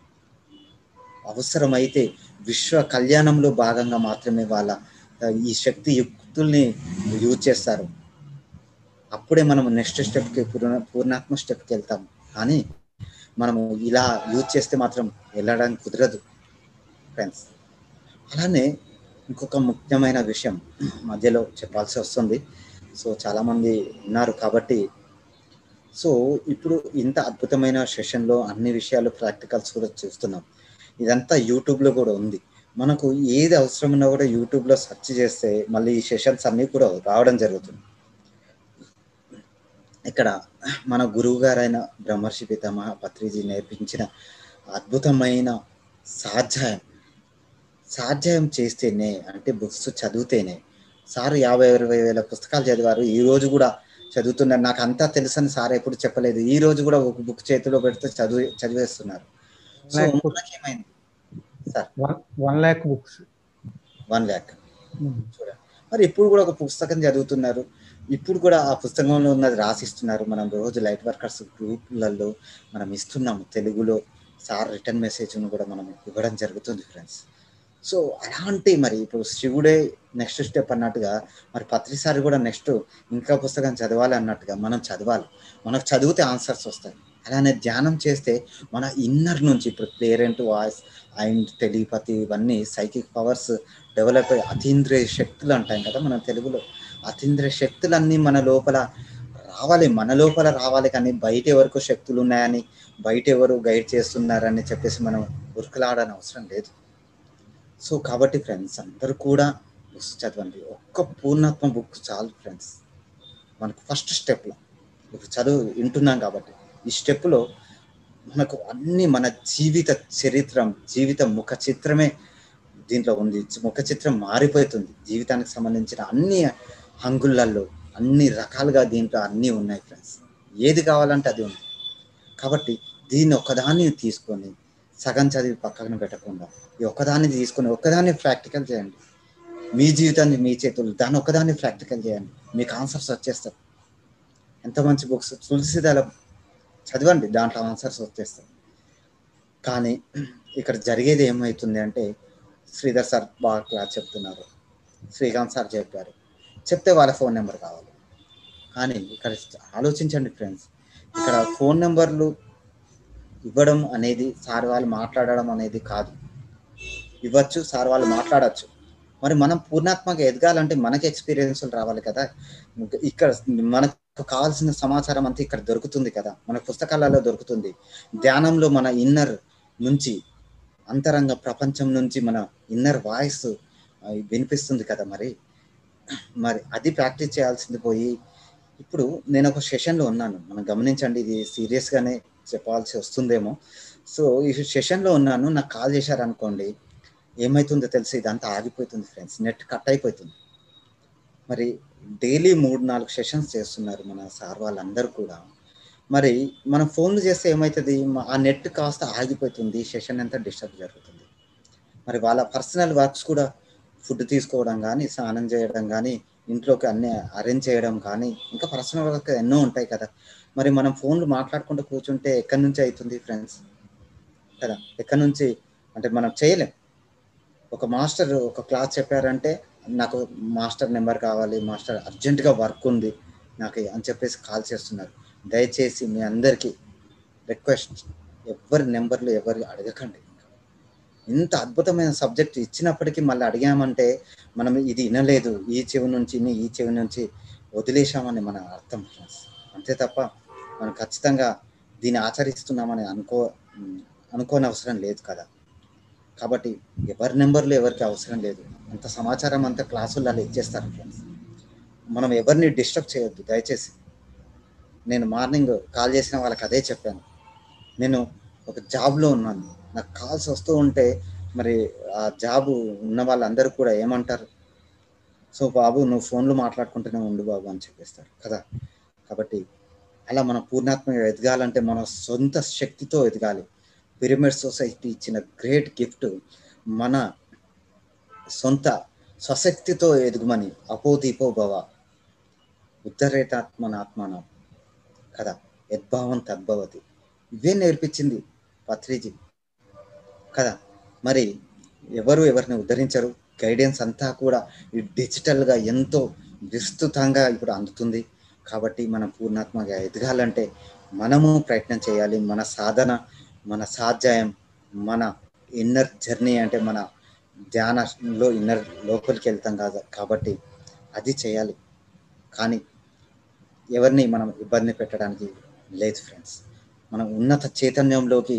అవసరమైతే విశ్వ కళ్యాణంలో భాగంగా మాత్రమే వాళ్ళ ఈ శక్తి యుక్తుల్ని యూజ్ చేస్తారు అప్పుడే మనం నెక్స్ట్ స్టెప్కి పూర్ణ పూర్ణాత్మ స్టెప్కి వెళ్తాం కానీ మనము ఇలా యూజ్ చేస్తే మాత్రం వెళ్ళడానికి కుదరదు ఫ్రెండ్స్ అలానే ఇంకొక ముఖ్యమైన విషయం మధ్యలో చెప్పాల్సి వస్తుంది సో చాలామంది ఉన్నారు కాబట్టి సో ఇప్పుడు ఇంత అద్భుతమైన సెషన్లో అన్ని విషయాలు ప్రాక్టికల్స్ కూడా చూస్తున్నాం ఇదంతా యూట్యూబ్లో కూడా ఉంది మనకు ఏది అవసరమన్నా కూడా యూట్యూబ్లో సెర్చ్ చేస్తే మళ్ళీ ఈ సెషన్స్ అన్నీ కూడా రావడం జరుగుతుంది ఇక్కడ మన గురువు గారైన బ్రహ్మర్షి పితామహ పత్రిజీ నేర్పించిన అద్భుతమైన సాధ్యాయం సాధ్యాయం చేస్తేనే అంటే బుక్స్ చదివితేనే సార్ యాభై ఇరవై వేల పుస్తకాలు చదివారు ఈ రోజు కూడా చదువుతున్నారు నాకు అంతా తెలుసని సార్ ఎప్పుడు చెప్పలేదు ఈ రోజు కూడా ఒక బుక్ చేతిలో పెడితే చదివి చదివేస్తున్నారు సో మనకేమైంది sir one lakh books one lakh చూడండి మరి ఇప్పుడు కూడా ఒక పుస్తకం చదువుతున్నారు ఇప్పుడు కూడా ఆ పుస్తకంలో ఉన్నది రాసిస్తున్నారు మనం రోజు లైట్ వర్కర్స్ గ్రూప్లలో మనం ఇస్తున్నాము తెలుగులో సార్ రిటర్న్ మెసేజ్ను కూడా మనం ఇవ్వడం జరుగుతుంది ఫ్రెండ్స్ సో అలాంటి మరి ఇప్పుడు శివుడే నెక్స్ట్ స్టెప్ అన్నట్టుగా మరి పత్రిసారి కూడా నెక్స్ట్ ఇంకా పుస్తకం చదవాలి అన్నట్టుగా మనం చదవాలి మనకు చదివితే ఆన్సర్స్ వస్తాయి అలానే ధ్యానం చేస్తే మన ఇన్నర్ నుంచి ఇప్పుడు పేరెంట్ వాయిస్ అండ్ టెలిపతి ఇవన్నీ సైకిక్ పవర్స్ డెవలప్ అయ్యి అతీంద్రియ శక్తులు అంటాం కదా మన తెలుగులో అతీంద్రియ శక్తులన్నీ మన లోపల రావాలి మన లోపల రావాలి కానీ బయట ఎవరికి శక్తులు ఉన్నాయని బయట ఎవరు గైడ్ చేస్తున్నారని చెప్పేసి మనం ఉరుకులాడని అవసరం లేదు సో కాబట్టి ఫ్రెండ్స్ అందరూ కూడా బుక్స్ చదవండి ఒక్క పూర్ణాత్మ బుక్ చాలు ఫ్రెండ్స్ మనకు ఫస్ట్ స్టెప్లో ఇప్పుడు చదువు వింటున్నాం కాబట్టి ఈ స్టెప్లో మనకు అన్ని మన జీవిత చరిత్రం జీవిత ముఖ చిత్రమే దీంట్లో ఉంది ముఖ చిత్రం మారిపోతుంది జీవితానికి సంబంధించిన అన్ని హంగుళ్ళల్లో అన్ని రకాలుగా దీంట్లో అన్నీ ఉన్నాయి ఫ్రెండ్స్ ఏది కావాలంటే అది ఉంది కాబట్టి దీన్ని ఒకదాన్ని తీసుకొని సగం చదివి పక్కన పెట్టకుండా ఈ ఒక్కదాన్ని తీసుకొని ఒక్కదాన్ని ప్రాక్టికల్ చేయండి మీ జీవితాన్ని మీ చేతులు దాన్ని ఒక్కదాన్ని ప్రాక్టికల్ చేయండి మీకు ఆన్సర్స్ వచ్చేస్తాయి ఎంత మంచి బుక్స్ తులసిదళం చదవండి దాంట్లో ఆన్సర్స్ వచ్చేస్తాయి కానీ ఇక్కడ జరిగేది ఏమవుతుంది అంటే శ్రీధర్ సార్ బాగా క్లాస్ చెప్తున్నారు శ్రీకాంత్ సార్ చెప్పారు చెప్తే వాళ్ళ ఫోన్ నెంబర్ కావాలి కానీ ఇక్కడ ఆలోచించండి ఫ్రెండ్స్ ఇక్కడ ఫోన్ నెంబర్లు ఇవ్వడం అనేది సార్ వాళ్ళు మాట్లాడడం అనేది కాదు ఇవ్వచ్చు సార్ వాళ్ళు మాట్లాడచ్చు మరి మనం పూర్ణాత్మక ఎదగాలంటే మనకి ఎక్స్పీరియన్స్లు రావాలి కదా ఇక్కడ మనకు కావాల్సిన సమాచారం అంతా ఇక్కడ దొరుకుతుంది కదా మన పుస్తకాలలో దొరుకుతుంది ధ్యానంలో మన ఇన్నర్ నుంచి అంతరంగ ప్రపంచం నుంచి మన ఇన్నర్ వాయిస్ వినిపిస్తుంది కదా మరి మరి అది ప్రాక్టీస్ చేయాల్సింది పోయి ఇప్పుడు నేను ఒక సెషన్లో ఉన్నాను మనం గమనించండి ఇది సీరియస్గానే చెప్పాల్సి వస్తుందేమో సో ఈ సెషన్లో ఉన్నాను నాకు కాల్ చేశారు అనుకోండి ఏమవుతుందో తెలిసి ఇదంతా ఆగిపోతుంది ఫ్రెండ్స్ నెట్ కట్ అయిపోతుంది మరి డైలీ మూడు నాలుగు సెషన్స్ చేస్తున్నారు మన సార్ వాళ్ళందరూ కూడా మరి మనం ఫోన్లు చేస్తే ఏమవుతుంది ఆ నెట్ కాస్త ఆగిపోతుంది సెషన్ అంతా డిస్టర్బ్ జరుగుతుంది మరి వాళ్ళ పర్సనల్ వర్క్స్ కూడా ఫుడ్ తీసుకోవడం కానీ స్నానం చేయడం కానీ ఇంట్లోకి అన్ని అరేంజ్ చేయడం కానీ ఇంకా పర్సనల్ వర్క్ ఎన్నో ఉంటాయి కదా మరి మనం ఫోన్లు మాట్లాడుకుంటూ కూర్చుంటే ఎక్కడి నుంచి అవుతుంది ఫ్రెండ్స్ కదా ఎక్కడి నుంచి అంటే మనం చేయలేం ఒక మాస్టర్ ఒక క్లాస్ చెప్పారంటే నాకు మాస్టర్ నెంబర్ కావాలి మాస్టర్ అర్జెంటుగా వర్క్ ఉంది నాకు అని చెప్పేసి కాల్ చేస్తున్నారు దయచేసి మీ అందరికీ రిక్వెస్ట్ ఎవరి నెంబర్లు ఎవరు అడగకండి ఇంత అద్భుతమైన సబ్జెక్ట్ ఇచ్చినప్పటికీ మళ్ళీ అడిగామంటే మనం ఇది వినలేదు ఈ చెవి నుంచి విని ఈ చెవి నుంచి వదిలేశామని మన అర్థం ఫ్రెండ్స్ అంతే తప్ప మనం ఖచ్చితంగా దీన్ని ఆచరిస్తున్నామని అనుకో అనుకోని అవసరం లేదు కదా కాబట్టి ఎవరి నెంబర్లు ఎవరికి అవసరం లేదు అంత సమాచారం అంతా క్లాసులలో ఇచ్చేస్తారు ఫ్రెండ్స్ మనం ఎవరిని డిస్టర్బ్ చేయొద్దు దయచేసి నేను మార్నింగ్ కాల్ చేసిన వాళ్ళకి అదే చెప్పాను నేను ఒక జాబ్లో ఉన్నాను నాకు కాల్స్ వస్తూ ఉంటే మరి ఆ జాబ్ ఉన్న వాళ్ళందరూ కూడా ఏమంటారు సో బాబు నువ్వు ఫోన్లో మాట్లాడుకుంటూనే ఉండు బాబు అని చెప్పేస్తారు కదా కాబట్టి అలా మనం పూర్ణాత్మక ఎదగాలంటే మన సొంత శక్తితో ఎదగాలి పిరమిడ్ సొసైటీ ఇచ్చిన గ్రేట్ గిఫ్ట్ మన సొంత స్వశక్తితో ఎదుగుమని అపోదీపో భవ ఉద్ధరేతాత్మనాత్మన కదా యద్భావం తద్భవతి ఇవే నేర్పించింది పత్రిజీ కదా మరి ఎవరు ఎవరిని ఉద్ధరించరు గైడెన్స్ అంతా కూడా ఈ డిజిటల్గా ఎంతో విస్తృతంగా ఇప్పుడు అందుతుంది కాబట్టి మనం పూర్ణాత్మగా ఎదగాలంటే మనము ప్రయత్నం చేయాలి మన సాధన మన సాధ్యాయం మన ఇన్నర్ జర్నీ అంటే మన ధ్యానంలో ఇన్నర్ లోపలికి వెళ్తాం కాదు కాబట్టి అది చేయాలి కానీ ఎవరిని మనం ఇబ్బంది పెట్టడానికి లేదు ఫ్రెండ్స్ మనం ఉన్నత చైతన్యంలోకి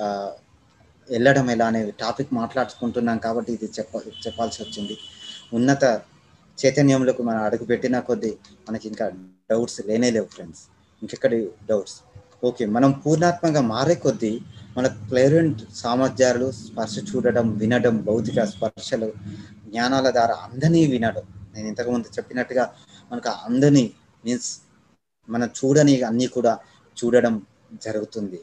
వెళ్ళడం ఎలా అనే టాపిక్ మాట్లాడుకుంటున్నాం కాబట్టి ఇది చెప్ప చెప్పాల్సి వచ్చింది ఉన్నత చైతన్యంలోకి మనం అడుగు పెట్టిన కొద్దీ మనకి ఇంకా డౌట్స్ లేనే లేవు ఫ్రెండ్స్ ఇంకెక్కడి డౌట్స్ ఓకే మనం పూర్ణాత్మకంగా మారే కొద్దీ మన క్లైరెంట్ సామర్థ్యాలు స్పర్శ చూడడం వినడం భౌతిక స్పర్శలు జ్ఞానాల ద్వారా అందని వినడం నేను ఇంతకుముందు చెప్పినట్టుగా మనకు అందని మీన్స్ మనం చూడని అన్నీ కూడా చూడడం జరుగుతుంది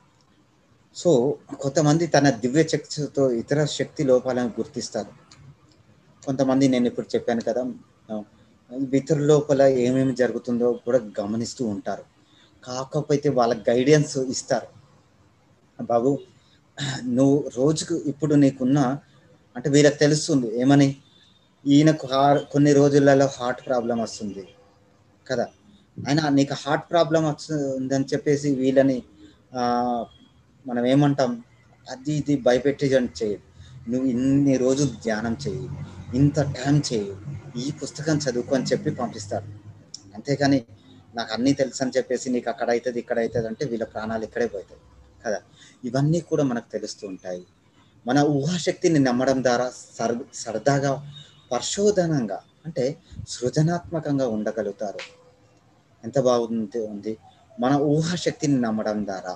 సో కొంతమంది తన దివ్య శక్తితో ఇతర శక్తి లోపాలను గుర్తిస్తారు కొంతమంది నేను ఇప్పుడు చెప్పాను కదా ఇతరుల లోపల ఏమేమి జరుగుతుందో కూడా గమనిస్తూ ఉంటారు కాకపోతే వాళ్ళ గైడెన్స్ ఇస్తారు బాబు నువ్వు రోజుకు ఇప్పుడు నీకున్న అంటే వీళ్ళకి తెలుస్తుంది ఏమని ఈయనకు కొన్ని రోజులలో హార్ట్ ప్రాబ్లం వస్తుంది కదా అయినా నీకు హార్ట్ ప్రాబ్లం వస్తుందని చెప్పేసి వీళ్ళని మనం ఏమంటాం అది ఇది భయపెట్టేజంట్ చేయదు నువ్వు ఇన్ని రోజులు ధ్యానం చేయి ఇంత టైం చేయి ఈ పుస్తకం చదువుకో అని చెప్పి పంపిస్తారు అంతేగాని నాకు అన్నీ తెలుసు అని చెప్పేసి నీకు అక్కడ అవుతుంది ఇక్కడ అవుతుంది అంటే వీళ్ళ ప్రాణాలు ఇక్కడే పోతాయి కదా ఇవన్నీ కూడా మనకు తెలుస్తూ ఉంటాయి మన ఊహాశక్తిని నమ్మడం ద్వారా సర్ సరదాగా పరిశోధనంగా అంటే సృజనాత్మకంగా ఉండగలుగుతారు ఎంత బాగుంది ఉంది మన ఊహాశక్తిని నమ్మడం ద్వారా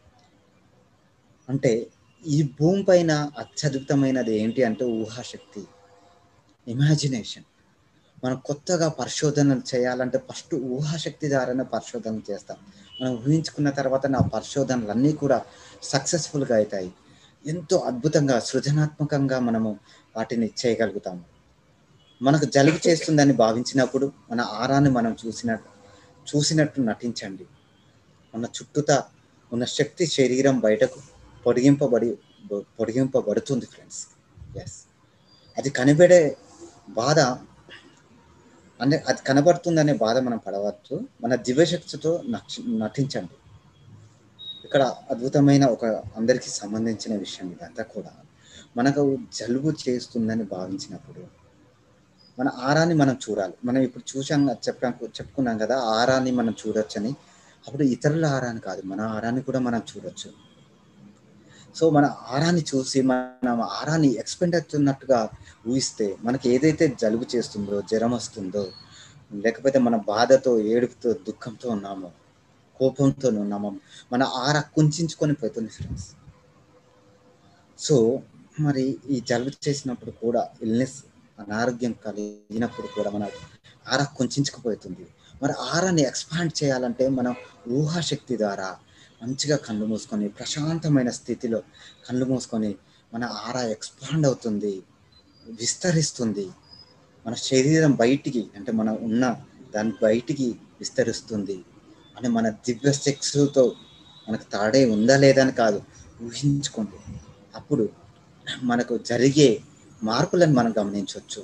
అంటే ఈ భూమి పైన అత్యద్భుతమైనది ఏంటి అంటే ఊహాశక్తి ఇమాజినేషన్ మనం కొత్తగా పరిశోధనలు చేయాలంటే ఫస్ట్ ఊహాశక్తి ద్వారానే పరిశోధన చేస్తాం మనం ఊహించుకున్న తర్వాత నా పరిశోధనలన్నీ కూడా సక్సెస్ఫుల్గా అవుతాయి ఎంతో అద్భుతంగా సృజనాత్మకంగా మనము వాటిని చేయగలుగుతాము మనకు జలుబు చేస్తుందని భావించినప్పుడు మన ఆరాన్ని మనం చూసినట్టు చూసినట్టు నటించండి మన చుట్టూతా ఉన్న శక్తి శరీరం బయటకు పొడిగింపబడి పొడిగింపబడుతుంది ఫ్రెండ్స్ ఎస్ అది కనిపెడే బాధ అంటే అది కనబడుతుందనే బాధ మనం పడవచ్చు మన దివ్యశక్తితో నటించండి ఇక్కడ అద్భుతమైన ఒక అందరికీ సంబంధించిన విషయం ఇదంతా కూడా మనకు జలుబు చేస్తుందని భావించినప్పుడు మన ఆరాన్ని మనం చూడాలి మనం ఇప్పుడు చూసాం చెప్పాం చెప్పుకున్నాం కదా ఆరాన్ని మనం చూడొచ్చని అప్పుడు ఇతరుల ఆరాన్ని కాదు మన ఆరాన్ని కూడా మనం చూడొచ్చు సో మన ఆరాన్ని చూసి మనం ఆరాన్ని ఎక్స్పెండ్ అవుతున్నట్టుగా ఊహిస్తే మనకి ఏదైతే జలుబు చేస్తుందో జ్వరం వస్తుందో లేకపోతే మన బాధతో ఏడుపుతో దుఃఖంతో ఉన్నామో కోపంతో ఉన్నామో మన ఆర కుంచుకొని పోతుంది ఫ్రెండ్స్ సో మరి ఈ జలుబు చేసినప్పుడు కూడా ఇల్నెస్ అనారోగ్యం కలిగినప్పుడు కూడా మన ఆర కుంచుకుపోతుంది మరి ఆరాన్ని ఎక్స్పాండ్ చేయాలంటే మనం ఊహాశక్తి ద్వారా మంచిగా కళ్ళు మూసుకొని ప్రశాంతమైన స్థితిలో కళ్ళు మూసుకొని మన ఆరా ఎక్స్పాండ్ అవుతుంది విస్తరిస్తుంది మన శరీరం బయటికి అంటే మనం ఉన్న దాని బయటికి విస్తరిస్తుంది అని మన దివ్య శక్తులతో మనకు తాడే ఉందా లేదా అని కాదు ఊహించుకోండి అప్పుడు మనకు జరిగే మార్పులను మనం గమనించవచ్చు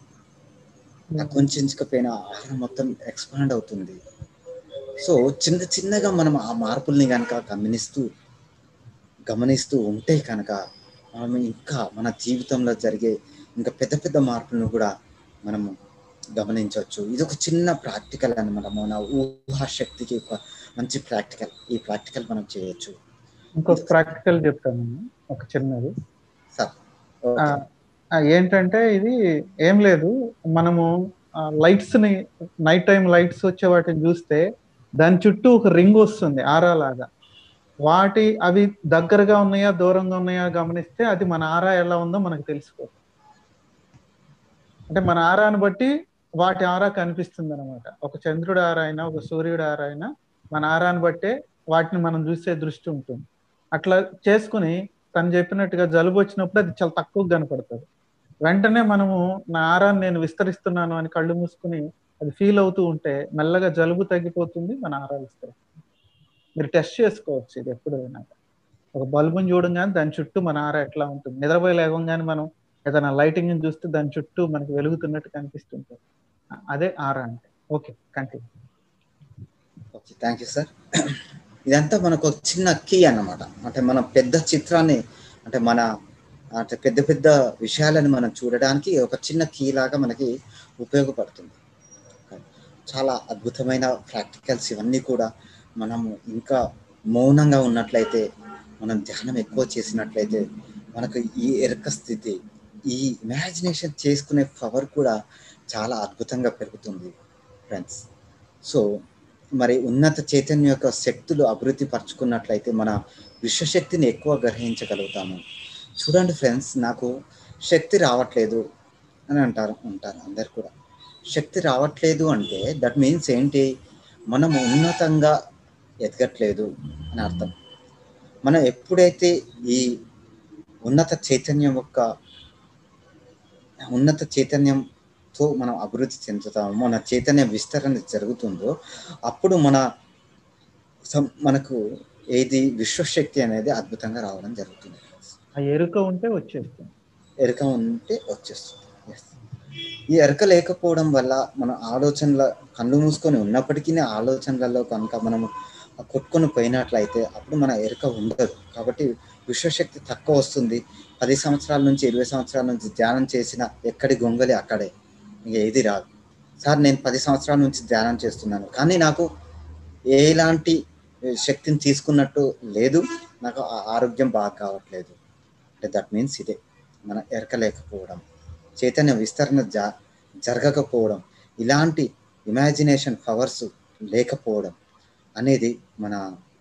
కొంచెంచకపోయినా ఆహారం మొత్తం ఎక్స్పాండ్ అవుతుంది సో చిన్న చిన్నగా మనం ఆ మార్పుల్ని కనుక గమనిస్తూ గమనిస్తూ ఉంటే కనుక మనం ఇంకా మన జీవితంలో జరిగే ఇంకా పెద్ద పెద్ద మార్పులను కూడా మనము గమనించవచ్చు ఇది ఒక చిన్న ప్రాక్టికల్ అనమాట మన ఊహాశక్తికి ఒక మంచి ప్రాక్టికల్ ఈ ప్రాక్టికల్ మనం చేయొచ్చు ఇంకొక ప్రాక్టికల్ చెప్తాను ఒక చిన్నది సార్ ఆ, ఆ, ఏంటంటే ఇది ఏం లేదు మనము లైట్స్ ని నైట్ టైం లైట్స్ వచ్చే వాటిని చూస్తే దాని చుట్టూ ఒక రింగ్ వస్తుంది ఆరా లాగా వాటి అవి దగ్గరగా ఉన్నాయా దూరంగా ఉన్నాయా గమనిస్తే అది మన ఆరా ఎలా ఉందో మనకు తెలిసిపోతుంది అంటే మన ఆరాని బట్టి వాటి ఆరా కనిపిస్తుంది అనమాట ఒక చంద్రుడు ఆరా అయినా ఒక సూర్యుడు ఆరా అయినా మన ఆరాని బట్టే వాటిని మనం చూసే దృష్టి ఉంటుంది అట్లా చేసుకుని తను చెప్పినట్టుగా జలుబు వచ్చినప్పుడు అది చాలా తక్కువ కనపడుతుంది వెంటనే మనము నా ఆరాన్ని నేను విస్తరిస్తున్నాను అని కళ్ళు మూసుకుని అది ఫీల్ అవుతూ ఉంటే మెల్లగా జలుబు తగ్గిపోతుంది మన ఆరా విస్తరిస్తుంది మీరు టెస్ట్ చేసుకోవచ్చు ఇది ఎప్పుడైనా ఒక బల్బుని చూడంగానే దాని చుట్టూ మన ఆరా ఎట్లా ఉంటుంది నిద్రపోయి లేవగానే మనం ఏదైనా లైటింగ్ చూస్తే దాని చుట్టూ మనకి వెలుగుతున్నట్టు కనిపిస్తుంటుంది అదే ఆరా అంటే okay continue okay thank you sir ఇదంతా మనకు ఒక చిన్న కీ అన్నమాట అంటే మన పెద్ద చిత్రాన్ని అంటే మన అంటే పెద్ద పెద్ద విషయాలను మనం చూడడానికి ఒక చిన్న కీ లాగా మనకి ఉపయోగపడుతుంది చాలా అద్భుతమైన ప్రాక్టికల్స్ ఇవన్నీ కూడా మనము ఇంకా మౌనంగా ఉన్నట్లయితే మనం ధ్యానం ఎక్కువ చేసినట్లయితే మనకు ఈ ఎరక స్థితి ఈ ఇమాజినేషన్ చేసుకునే పవర్ కూడా చాలా అద్భుతంగా పెరుగుతుంది ఫ్రెండ్స్ సో మరి ఉన్నత చైతన్యం యొక్క శక్తులు అభివృద్ధి పరుచుకున్నట్లయితే మన విశ్వశక్తిని ఎక్కువ గ్రహించగలుగుతాము చూడండి ఫ్రెండ్స్ నాకు శక్తి రావట్లేదు అని అంటారు ఉంటారు అందరు కూడా శక్తి రావట్లేదు అంటే దట్ మీన్స్ ఏంటి మనం ఉన్నతంగా ఎదగట్లేదు అని అర్థం మనం ఎప్పుడైతే ఈ ఉన్నత చైతన్యం యొక్క ఉన్నత చైతన్యంతో మనం అభివృద్ధి చెందుతామో మన చైతన్య విస్తరణ జరుగుతుందో అప్పుడు మన సం- మనకు ఏది విశ్వశక్తి అనేది అద్భుతంగా రావడం జరుగుతుంది ఆ ఎరుక ఉంటే వచ్చేస్తుంది ఎరుక ఉంటే వచ్చేస్తుంది Yes. ఈ ఎరుక లేకపోవడం వల్ల మన ఆలోచనల కళ్ళు మూసుకొని ఉన్నప్పటికీ ఆలోచనలలో కనుక మనము కొట్టుకొని పోయినట్లయితే అప్పుడు మన ఎరుక ఉండదు కాబట్టి విశ్వశక్తి తక్కువ వస్తుంది పది సంవత్సరాల నుంచి ఇరవై సంవత్సరాల నుంచి ధ్యానం చేసిన ఎక్కడి గొంగలి అక్కడే ఇంక ఏది రాదు సార్ నేను పది సంవత్సరాల నుంచి ధ్యానం చేస్తున్నాను కానీ నాకు ఎలాంటి శక్తిని తీసుకున్నట్టు లేదు నాకు ఆ ఆరోగ్యం బాగా కావట్లేదు అంటే దట్ మీన్స్ ఇదే మన ఎరక లేకపోవడం చైతన్య విస్తరణ జ జరగకపోవడం ఇలాంటి ఇమాజినేషన్ పవర్స్ లేకపోవడం అనేది మన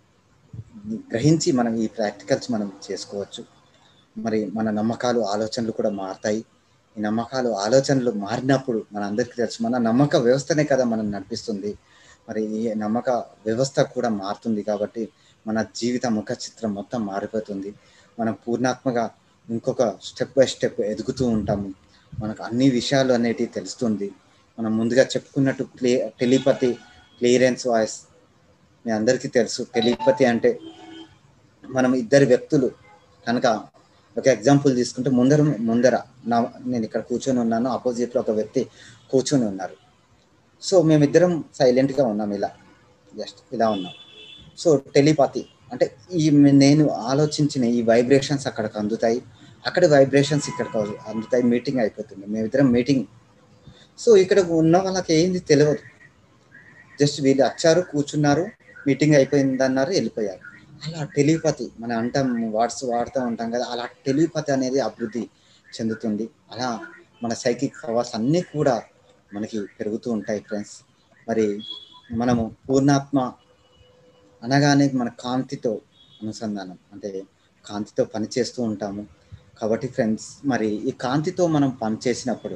గ్రహించి మనం ఈ ప్రాక్టికల్స్ మనం చేసుకోవచ్చు మరి మన నమ్మకాలు ఆలోచనలు కూడా మారుతాయి ఈ నమ్మకాలు ఆలోచనలు మారినప్పుడు మన అందరికీ తెలుసు మన నమ్మక వ్యవస్థనే కదా మనం నడిపిస్తుంది మరి ఈ నమ్మక వ్యవస్థ కూడా మారుతుంది కాబట్టి మన జీవిత ముఖ చిత్రం మొత్తం మారిపోతుంది మనం పూర్ణాత్మగా ఇంకొక స్టెప్ బై స్టెప్ ఎదుగుతూ ఉంటాము మనకు అన్ని విషయాలు అనేటివి తెలుస్తుంది మనం ముందుగా చెప్పుకున్నట్టు క్లియ టెలిపతి క్లియరెన్స్ వాయిస్ మీ అందరికీ తెలుసు టెలిపతి అంటే మనం ఇద్దరు వ్యక్తులు కనుక ఒక ఎగ్జాంపుల్ తీసుకుంటే ముందర ముందర నా నేను ఇక్కడ కూర్చొని ఉన్నాను ఆపోజిట్లో ఒక వ్యక్తి కూర్చొని ఉన్నారు సో మేమిద్దరం సైలెంట్గా ఉన్నాం ఇలా జస్ట్ ఇలా ఉన్నాం సో టెలిపతి అంటే ఈ నేను ఆలోచించిన ఈ వైబ్రేషన్స్ అక్కడికి అందుతాయి అక్కడ వైబ్రేషన్స్ ఇక్కడికి అందుతాయి మీటింగ్ అయిపోతుంది మేమిద్దరం మీటింగ్ సో ఇక్కడ ఉన్న వాళ్ళకి ఏంది తెలియదు జస్ట్ వీళ్ళు వచ్చారు కూర్చున్నారు మీటింగ్ అయిపోయింది అన్నారు వెళ్ళిపోయారు అలా టెలిపతి మనం అంటాం వాట్స్ వాడుతూ ఉంటాం కదా అలా టెలిపతి అనేది అభివృద్ధి చెందుతుంది అలా మన సైకిక్ పవర్స్ అన్నీ కూడా మనకి పెరుగుతూ ఉంటాయి ఫ్రెండ్స్ మరి మనము పూర్ణాత్మ అనగానే మన కాంతితో అనుసంధానం అంటే కాంతితో పనిచేస్తూ ఉంటాము కాబట్టి ఫ్రెండ్స్ మరి ఈ కాంతితో మనం పనిచేసినప్పుడు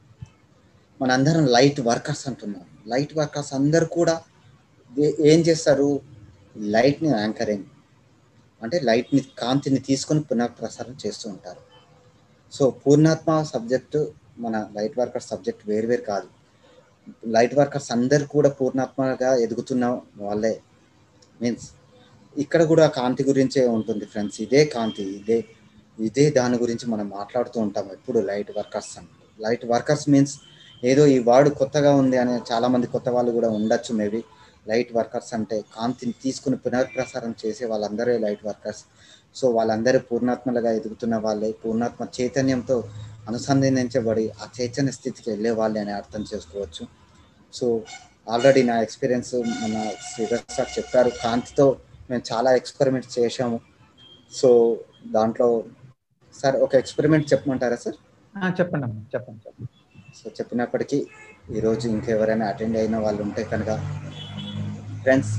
మనందరం లైట్ వర్కర్స్ అంటున్నాం లైట్ వర్కర్స్ అందరు కూడా ఏ- ఏం చేస్తారు లైట్ని యాంకరింగ్ అంటే లైట్ని కాంతిని తీసుకొని పునఃప్రసారం చేస్తూ ఉంటారు సో పూర్ణాత్మ సబ్జెక్టు మన లైట్ వర్కర్స్ సబ్జెక్ట్ వేరు వేరు కాదు లైట్ వర్కర్స్ అందరు కూడా పూర్ణాత్మగా ఎదుగుతున్న వాళ్ళే మీన్స్ ఇక్కడ కూడా కాంతి గురించే ఉంటుంది ఫ్రెండ్స్ ఇదే కాంతి ఇదే ఇదే దాని గురించి మనం మాట్లాడుతూ ఉంటాం ఎప్పుడు లైట్ వర్కర్స్ అని లైట్ వర్కర్స్ మీన్స్ ఏదో ఈ వాడు కొత్తగా ఉంది అని చాలా మంది కొత్త వాళ్ళు కూడా ఉండొచ్చు మేబీ లైట్ వర్కర్స్ అంటే కాంతిని తీసుకుని పునర్ప్రసారం చేసే వాళ్ళందరే లైట్ వర్కర్స్ సో వాళ్ళందరూ పూర్ణాత్మలుగా ఎదుగుతున్న వాళ్ళే పూర్ణాత్మ చైతన్యంతో అనుసంధానించబడి ఆ చైతన్య స్థితికి వెళ్ళే వాళ్ళే అని అర్థం చేసుకోవచ్చు సో ఆల్రెడీ నా ఎక్స్పీరియన్స్ మన శ్రీధర్ సార్ చెప్పారు కాంతితో మేము చాలా ఎక్స్పెరిమెంట్స్ చేశాము సో దాంట్లో సార్ ఒక ఎక్స్పెరిమెంట్ చెప్పమంటారా సార్ ఆ, చెప్పండి అమ్మా చెప్పండి చెప్పండి సో చెప్పినప్పటికీ ఈరోజు ఇంకెవరైనా అటెండ్ అయిన వాళ్ళు ఉంటే కనుక ఫ్రెండ్స్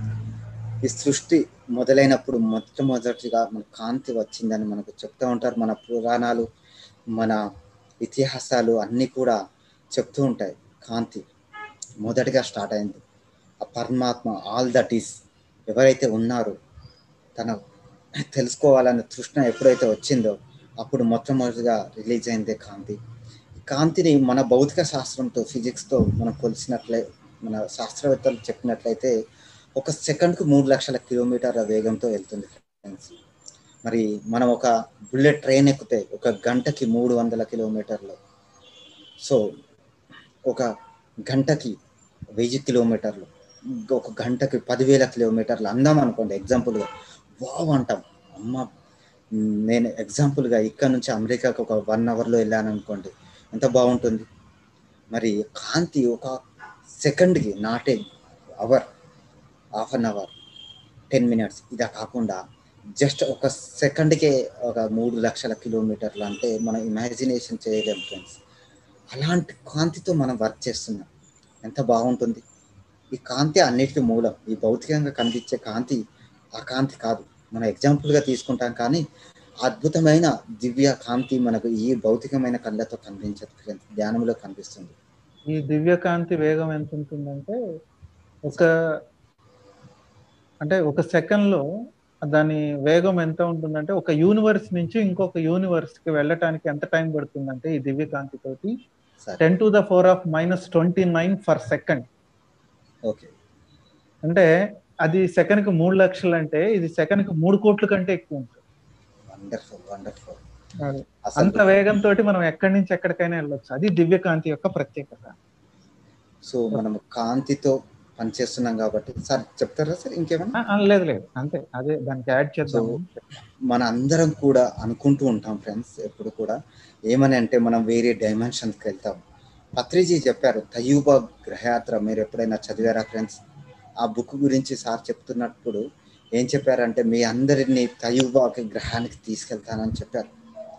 ఈ సృష్టి మొదలైనప్పుడు మొట్టమొదటిగా మన కాంతి వచ్చిందని మనకు చెప్తూ ఉంటారు మన పురాణాలు మన ఇతిహాసాలు అన్నీ కూడా చెప్తూ ఉంటాయి కాంతి మొదటిగా స్టార్ట్ అయింది ఆ పరమాత్మ ఆల్ దట్ ఈస్ ఎవరైతే ఉన్నారో తన తెలుసుకోవాలనే తృష్ణ ఎప్పుడైతే వచ్చిందో అప్పుడు మొట్టమొదటిగా రిలీజ్ అయిందే కాంతి ఈ కాంతిని మన భౌతిక శాస్త్రంతో ఫిజిక్స్తో మనం కొలిసినట్లే మన శాస్త్రవేత్తలు చెప్పినట్లయితే ఒక సెకండ్కు మూడు లక్షల కిలోమీటర్ల వేగంతో వెళ్తుంది ఫ్రెండ్స్ మరి మనం ఒక బుల్లెట్ ట్రైన్ ఎక్కితే ఒక గంటకి మూడు వందల కిలోమీటర్లు సో ఒక గంటకి వెయ్యి కిలోమీటర్లు ఒక గంటకి పదివేల కిలోమీటర్లు అందాం అనుకోండి ఎగ్జాంపుల్గా వావ్ అంటాం అమ్మ నేను ఎగ్జాంపుల్గా ఇక్కడ నుంచి అమెరికాకి ఒక వన్ అవర్లో వెళ్ళాను అనుకోండి ఎంత బాగుంటుంది మరి కాంతి ఒక సెకండ్కి not a hour half an hour ten minutes ఇదా కాకుండా జస్ట్ ఒక సెకండ్కే ఒక మూడు లక్షల కిలోమీటర్లు అంటే మనం ఇమాజినేషన్ చేయలేం ఫ్రెండ్స్ అలాంటి కాంతితో మనం వర్క్ చేస్తున్నాం ఎంత బాగుంటుంది ఈ కాంతి అన్నిటికీ మూలం ఈ భౌతికంగా కనిపించే కాంతి ఆ కాంతి కాదు మనం ఎగ్జాంపుల్గా తీసుకుంటాం కానీ అద్భుతమైన దివ్య కాంతి మనకు ఈ భౌతికమైన కళ్ళతో కనిపించదు ఫ్రెండ్స్ ధ్యానంలో కనిపిస్తుంది ఈ దివ్య కాంతి వేగం ఎంత ఉంటుందంటే ఒక అంటే ఒక సెకండ్ లో దాని వేగం ఎంత ఉంటుందంటే ఒక యూనివర్స్ నుంచి ఇంకొక యూనివర్స్ కి వెళ్ళటానికి ఎంత టైం పడుతుందంటే ఈ దివ్య కాంతి తోటి సరే ten to the four of minus twenty nine for second okay అంటే అది సెకండ్ కి మూడు లక్షలు అంటే ఇది సెకండ్ కి మూడు కోట్ల కంటే ఎక్కువ ఉంటుంది వండర్ఫుల్ వండర్ఫుల్ అది. అసలు అంత వేగంతో మనం ఎక్కడి నుంచి ఎక్కడికైనా వెళ్ళొచ్చు అది దివ్య కాంతి యొక్క ప్రత్యేకత సో మనం కాంతితో పనిచేస్తున్నాం కాబట్టి సార్ చెప్తారా సార్ ఇంకేమన్నా ఆ, ఆ, లేదు లేదు అంతే అదే దానికి యాడ్ చేద్దాము మన అందరం కూడా అనుకుంటూ ఉంటాం ఫ్రెండ్స్ ఎప్పుడు కూడా ఏమని అంటే మనం వేరే డైమెన్షన్స్కి వెళ్తాం పత్రిజీ చెప్పారు తయూబా గ్రహయాత్ర మీరు ఎప్పుడైనా చదివారా ఫ్రెండ్స్ ఆ బుక్ గురించి సార్ చెప్తున్నప్పుడు ఏం చెప్పారంటే మీ అందరినీ తయూబాకి గ్రహానికి తీసుకెళ్తానని చెప్పారు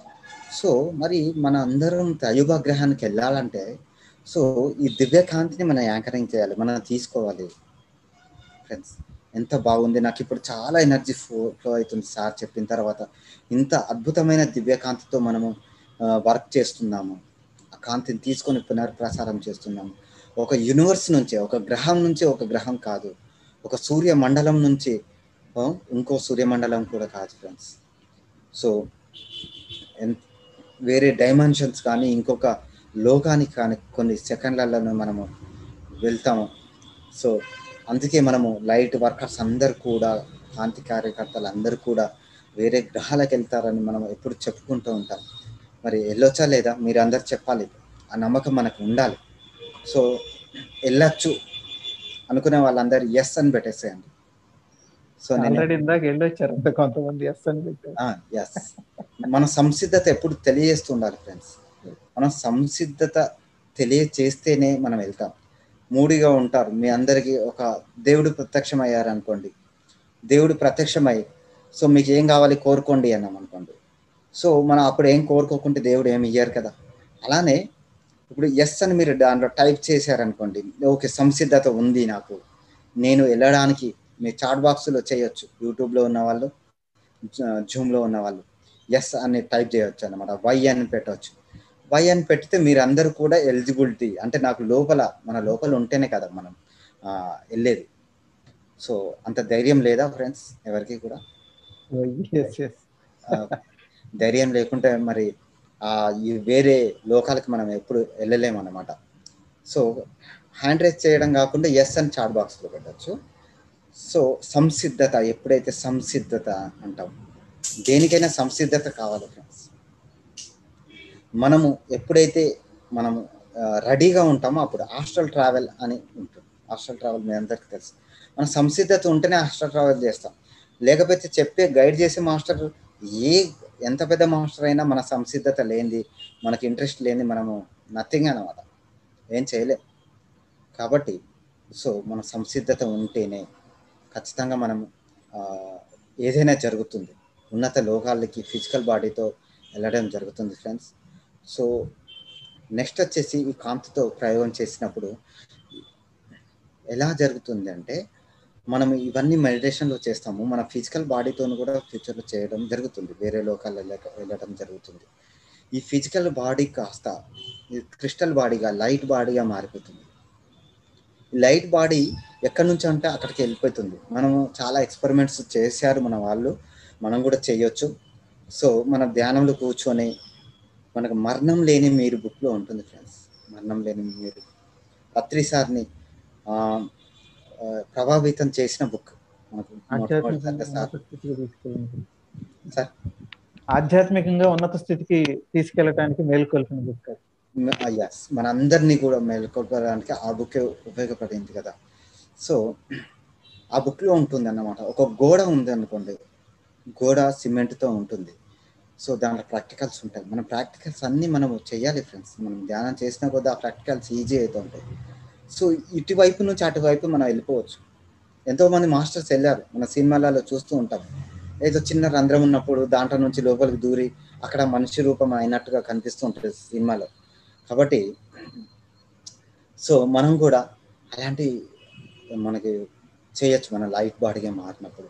సో మరి మన అందరం తయూబా గ్రహానికి వెళ్ళాలంటే సో ఈ దివ్య కాంతిని మనం యాంకరింగ్ చేయాలి మనం తీసుకోవాలి ఫ్రెండ్స్ ఎంత బాగుంది నాకు ఇప్పుడు చాలా ఎనర్జీ ఫ్లో ఫ్లో అవుతుంది సార్ చెప్పిన తర్వాత ఇంత అద్భుతమైన దివ్య కాంతితో మనము వర్క్ చేస్తున్నాము ఆ కాంతిని తీసుకొని పునర్ప్రసారం చేస్తున్నాము ఒక యూనివర్స్ నుంచి ఒక గ్రహం నుంచి ఒక గ్రహం కాదు ఒక సూర్య మండలం నుంచి ఆ, ఇంకో సూర్యమండలం కూడా కాదు ఫ్రెండ్స్ సో ఎన్- వేరే డైమెన్షన్స్ కానీ ఇంకొక లోకానికి కానీ కొన్ని సెకండ్లలో మనము వెళ్తాము సో అందుకే మనము లైట్ వర్కర్స్ అందరు కూడా కాంతి కార్యకర్తలు అందరూ కూడా వేరే గ్రహాలకు వెళ్తారని మనం ఎప్పుడు చెప్పుకుంటూ ఉంటాం మరి వెళ్ళొచ్చా లేదా మీరు అందరు చెప్పాలి ఆ నమ్మకం మనకు ఉండాలి సో వెళ్ళొచ్చు అనుకునే వాళ్ళందరూ ఎస్ అని పెట్టేసేయండి సో నేను ఆల్రెడీ ఇందాక వెళ్ళొచ్చారు అంత కొంతమంది ఎస్ అని పెట్టారు ఎస్ మన సంసిద్ధత ఎప్పుడు తెలియజేస్తూ ఉండాలి ఫ్రెండ్స్ మనం సంసిద్ధత తెలియచేస్తేనే మనం వెళ్తాం మూడిగా ఉంటారు మీ అందరికీ ఒక దేవుడు ప్రత్యక్షం అయ్యారు అనుకోండి దేవుడు ప్రత్యక్షమై సో మీకు ఏం కావాలి కోరుకోండి అన్నాం అనుకోండి సో మనం అప్పుడు ఏం కోరుకోకుంటే దేవుడు ఏమి ఇయ్యారు కదా అలానే ఇప్పుడు ఎస్ అని మీరు దాంట్లో టైప్ చేశారనుకోండి ఓకే సంసిద్ధత ఉంది నాకు నేను వెళ్ళడానికి మీ చాట్ బాక్స్లో చేయొచ్చు యూట్యూబ్లో ఉన్న వాళ్ళు జూమ్లో ఉన్న వాళ్ళు ఎస్ అని టైప్ చేయొచ్చు అనమాట వై అని పెట్టవచ్చు వై అని పెడితే మీరు అందరూ కూడా ఎలిజిబిలిటీ అంటే నాకు లోపల మన లోపల ఉంటేనే కదా మనం ఆ, వెళ్ళేది సో అంత ధైర్యం లేదా ఫ్రెండ్స్ ఎవరికి కూడా ఎస్ ఎస్ ఆ, ధైర్యం లేకుంటే మరి ఆ ఈ వేరే లోకాలకు మనం ఎప్పుడు వెళ్ళలేము అనమాట సో హ్యాండ్ రైజ్ చేయడం కాకుండా ఎస్ అని చాట్ బాక్స్లో పెట్టచ్చు సో సంసిద్ధత ఎప్పుడైతే సంసిద్ధత అంటాం దేనికైనా సంసిద్ధత కావాలి ఫ్రెండ్స్ మనము ఎప్పుడైతే మనము రెడీగా ఉంటామో అప్పుడు హాస్టల్ ట్రావెల్ అని ఉంటుంది హాస్టల్ ట్రావెల్ మీ అందరికీ తెలుసు మన సంసిద్ధత ఉంటేనే హాస్టల్ ట్రావెల్ చేస్తాం లేకపోతే చెప్పే గైడ్ చేసే మాస్టర్ ఏ ఎంత పెద్ద మాస్టర్ అయినా మన సంసిద్ధత లేనిది మనకి ఇంట్రెస్ట్ లేని మనము నథింగ్ అనమాట ఏం చేయలేం కాబట్టి సో మన సంసిద్ధత ఉంటేనే ఖచ్చితంగా మనం ఆ, ఏదైనా జరుగుతుంది ఉన్నత లోకాలకి ఫిజికల్ బాడీతో వెళ్ళడం జరుగుతుంది ఫ్రెండ్స్ సో నెక్స్ట్ వచ్చేసి ఈ కాంతితో ప్రయోగం చేసినప్పుడు ఎలా జరుగుతుంది అంటే మనం ఇవన్నీ మెడిటేషన్లో చేస్తాము మన ఫిజికల్ బాడీతో కూడా ఫ్యూచర్లో చేయడం జరుగుతుంది వేరే లోకాలు వెళ్ళక వెళ్ళడం జరుగుతుంది ఈ ఫిజికల్ బాడీ కాస్త క్రిస్టల్ బాడీగా లైట్ బాడీగా మారిపోతుంది లైట్ బాడీ ఎక్కడి నుంచి అంటే అక్కడికి వెళ్ళిపోతుంది మనము చాలా ఎక్స్పెరిమెంట్స్ చేశారు మన వాళ్ళు మనం కూడా చేయొచ్చు సో మన ధ్యానంలో కూర్చొని మనకు మరణం లేని మీరు బుక్లో ఉంటుంది ఫ్రెండ్స్ మరణం లేని మీరు పత్రి సార్ని ఆ, ఆ, ప్రభావితం చేసిన బుక్ మనకు మొట్టమొదటిసారిగా ఆధ్యాత్మికంగా సార్ ఉన్నత స్థితికి తీసుకెళ్ళి సార్ ఆధ్యాత్మికంగా ఉన్నత స్థితికి తీసుకెళ్ళటానికి మేలుకొల్పిన బుక్ అది ఎస్ మన అందరినీ కూడా మేల్కొల్పడానికి ఆ బుక్ ఉపయోగపడింది కదా సో ఆ బుక్లో ఉంటుంది అన్నమాట ఒక గోడ ఉంది అనుకోండి గోడ సిమెంట్తో ఉంటుంది సో దాంట్లో ప్రాక్టికల్స్ ఉంటాయి మన ప్రాక్టికల్స్ అన్నీ మనం చేయాలి ఫ్రెండ్స్ మనం ధ్యానం చేసిన కొద్ది ఆ ప్రాక్టికల్స్ ఈజీ అవుతూ ఉంటాయి సో ఇటువైపు నుంచి అటువైపు మనం వెళ్ళిపోవచ్చు ఎంతోమంది మాస్టర్స్ వెళ్ళారు మన సినిమాలలో చూస్తూ ఉంటాం ఏదో చిన్న రంధ్రం ఉన్నప్పుడు దాంట్లో నుంచి లోపలికి దూరి అక్కడ మనిషి రూపం అయినట్టుగా కనిపిస్తూ ఉంటుంది సినిమాలో కాబట్టి సో మనం కూడా అలాంటి మనకి చేయొచ్చు మన లైట్ బాడీగా మారినప్పుడు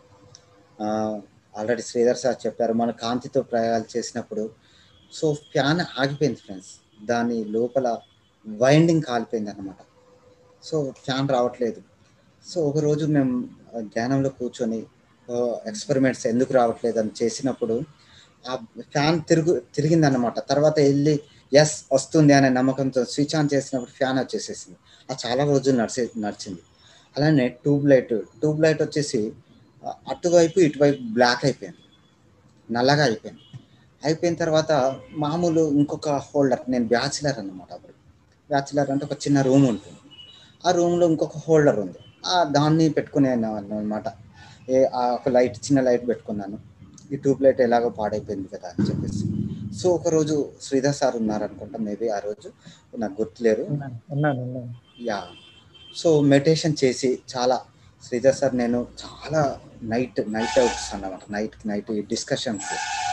ఆల్రెడీ శ్రీధర్ సార్ చెప్పారు మన కాంతితో ప్రయోగాలు చేసినప్పుడు సో ఫ్యాన్ ఆగిపోయింది ఫ్రెండ్స్ దాని లోపల వైండింగ్ కాలిపోయింది అనమాట సో ఫ్యాన్ రావట్లేదు సో ఒకరోజు మేము ధ్యానంలో కూర్చొని ఎక్స్పెరిమెంట్స్ ఎందుకు రావట్లేదు అని చేసినప్పుడు ఆ ఫ్యాన్ తిరుగు తిరిగిందన్నమాట తర్వాత వెళ్ళి ఎస్ వస్తుంది అనే నమ్మకంతో స్విచ్ ఆన్ చేసినప్పుడు ఫ్యాన్ వచ్చేసేసింది అది చాలా రోజులు నడిచే నడిచింది అలానే ట్యూబ్ లైట్ ట్యూబ్ లైట్ వచ్చేసి ఆ, అటువైపు ఇటువైపు బ్లాక్ అయిపోయింది నల్లగా అయిపోయింది అయిపోయిన తర్వాత మామూలు ఇంకొక హోల్డర్ నేను బ్యాచిలర్ అన్నమాట అప్పుడు బ్యాచిలర్ అంటే ఒక చిన్న రూమ్ ఉంటుంది ఆ రూమ్లో ఇంకొక హోల్డర్ ఉంది ఆ దాన్ని పెట్టుకునేవాడిని అనమాట ఏ ఆ ఒక లైట్ చిన్న లైట్ పెట్టుకున్నాను ఈ ట్యూబ్ లైట్ ఎలాగో పాడైపోయింది కదా అని చెప్పేసి సో ఒక రోజు శ్రీధర్ సార్ ఉన్నారనుకుంటా మేబీ ఆ రోజు నాకు గుర్తులేరు ఉన్నాను ఉన్నాను ఉన్నాను యా సో మెడిటేషన్ చేసి చాలా శ్రీధర్ సార్ నేను చాలా నైట్ నైట్ అవుట్స్ అన్నమాట నైట్ నైట్ డిస్కషన్స్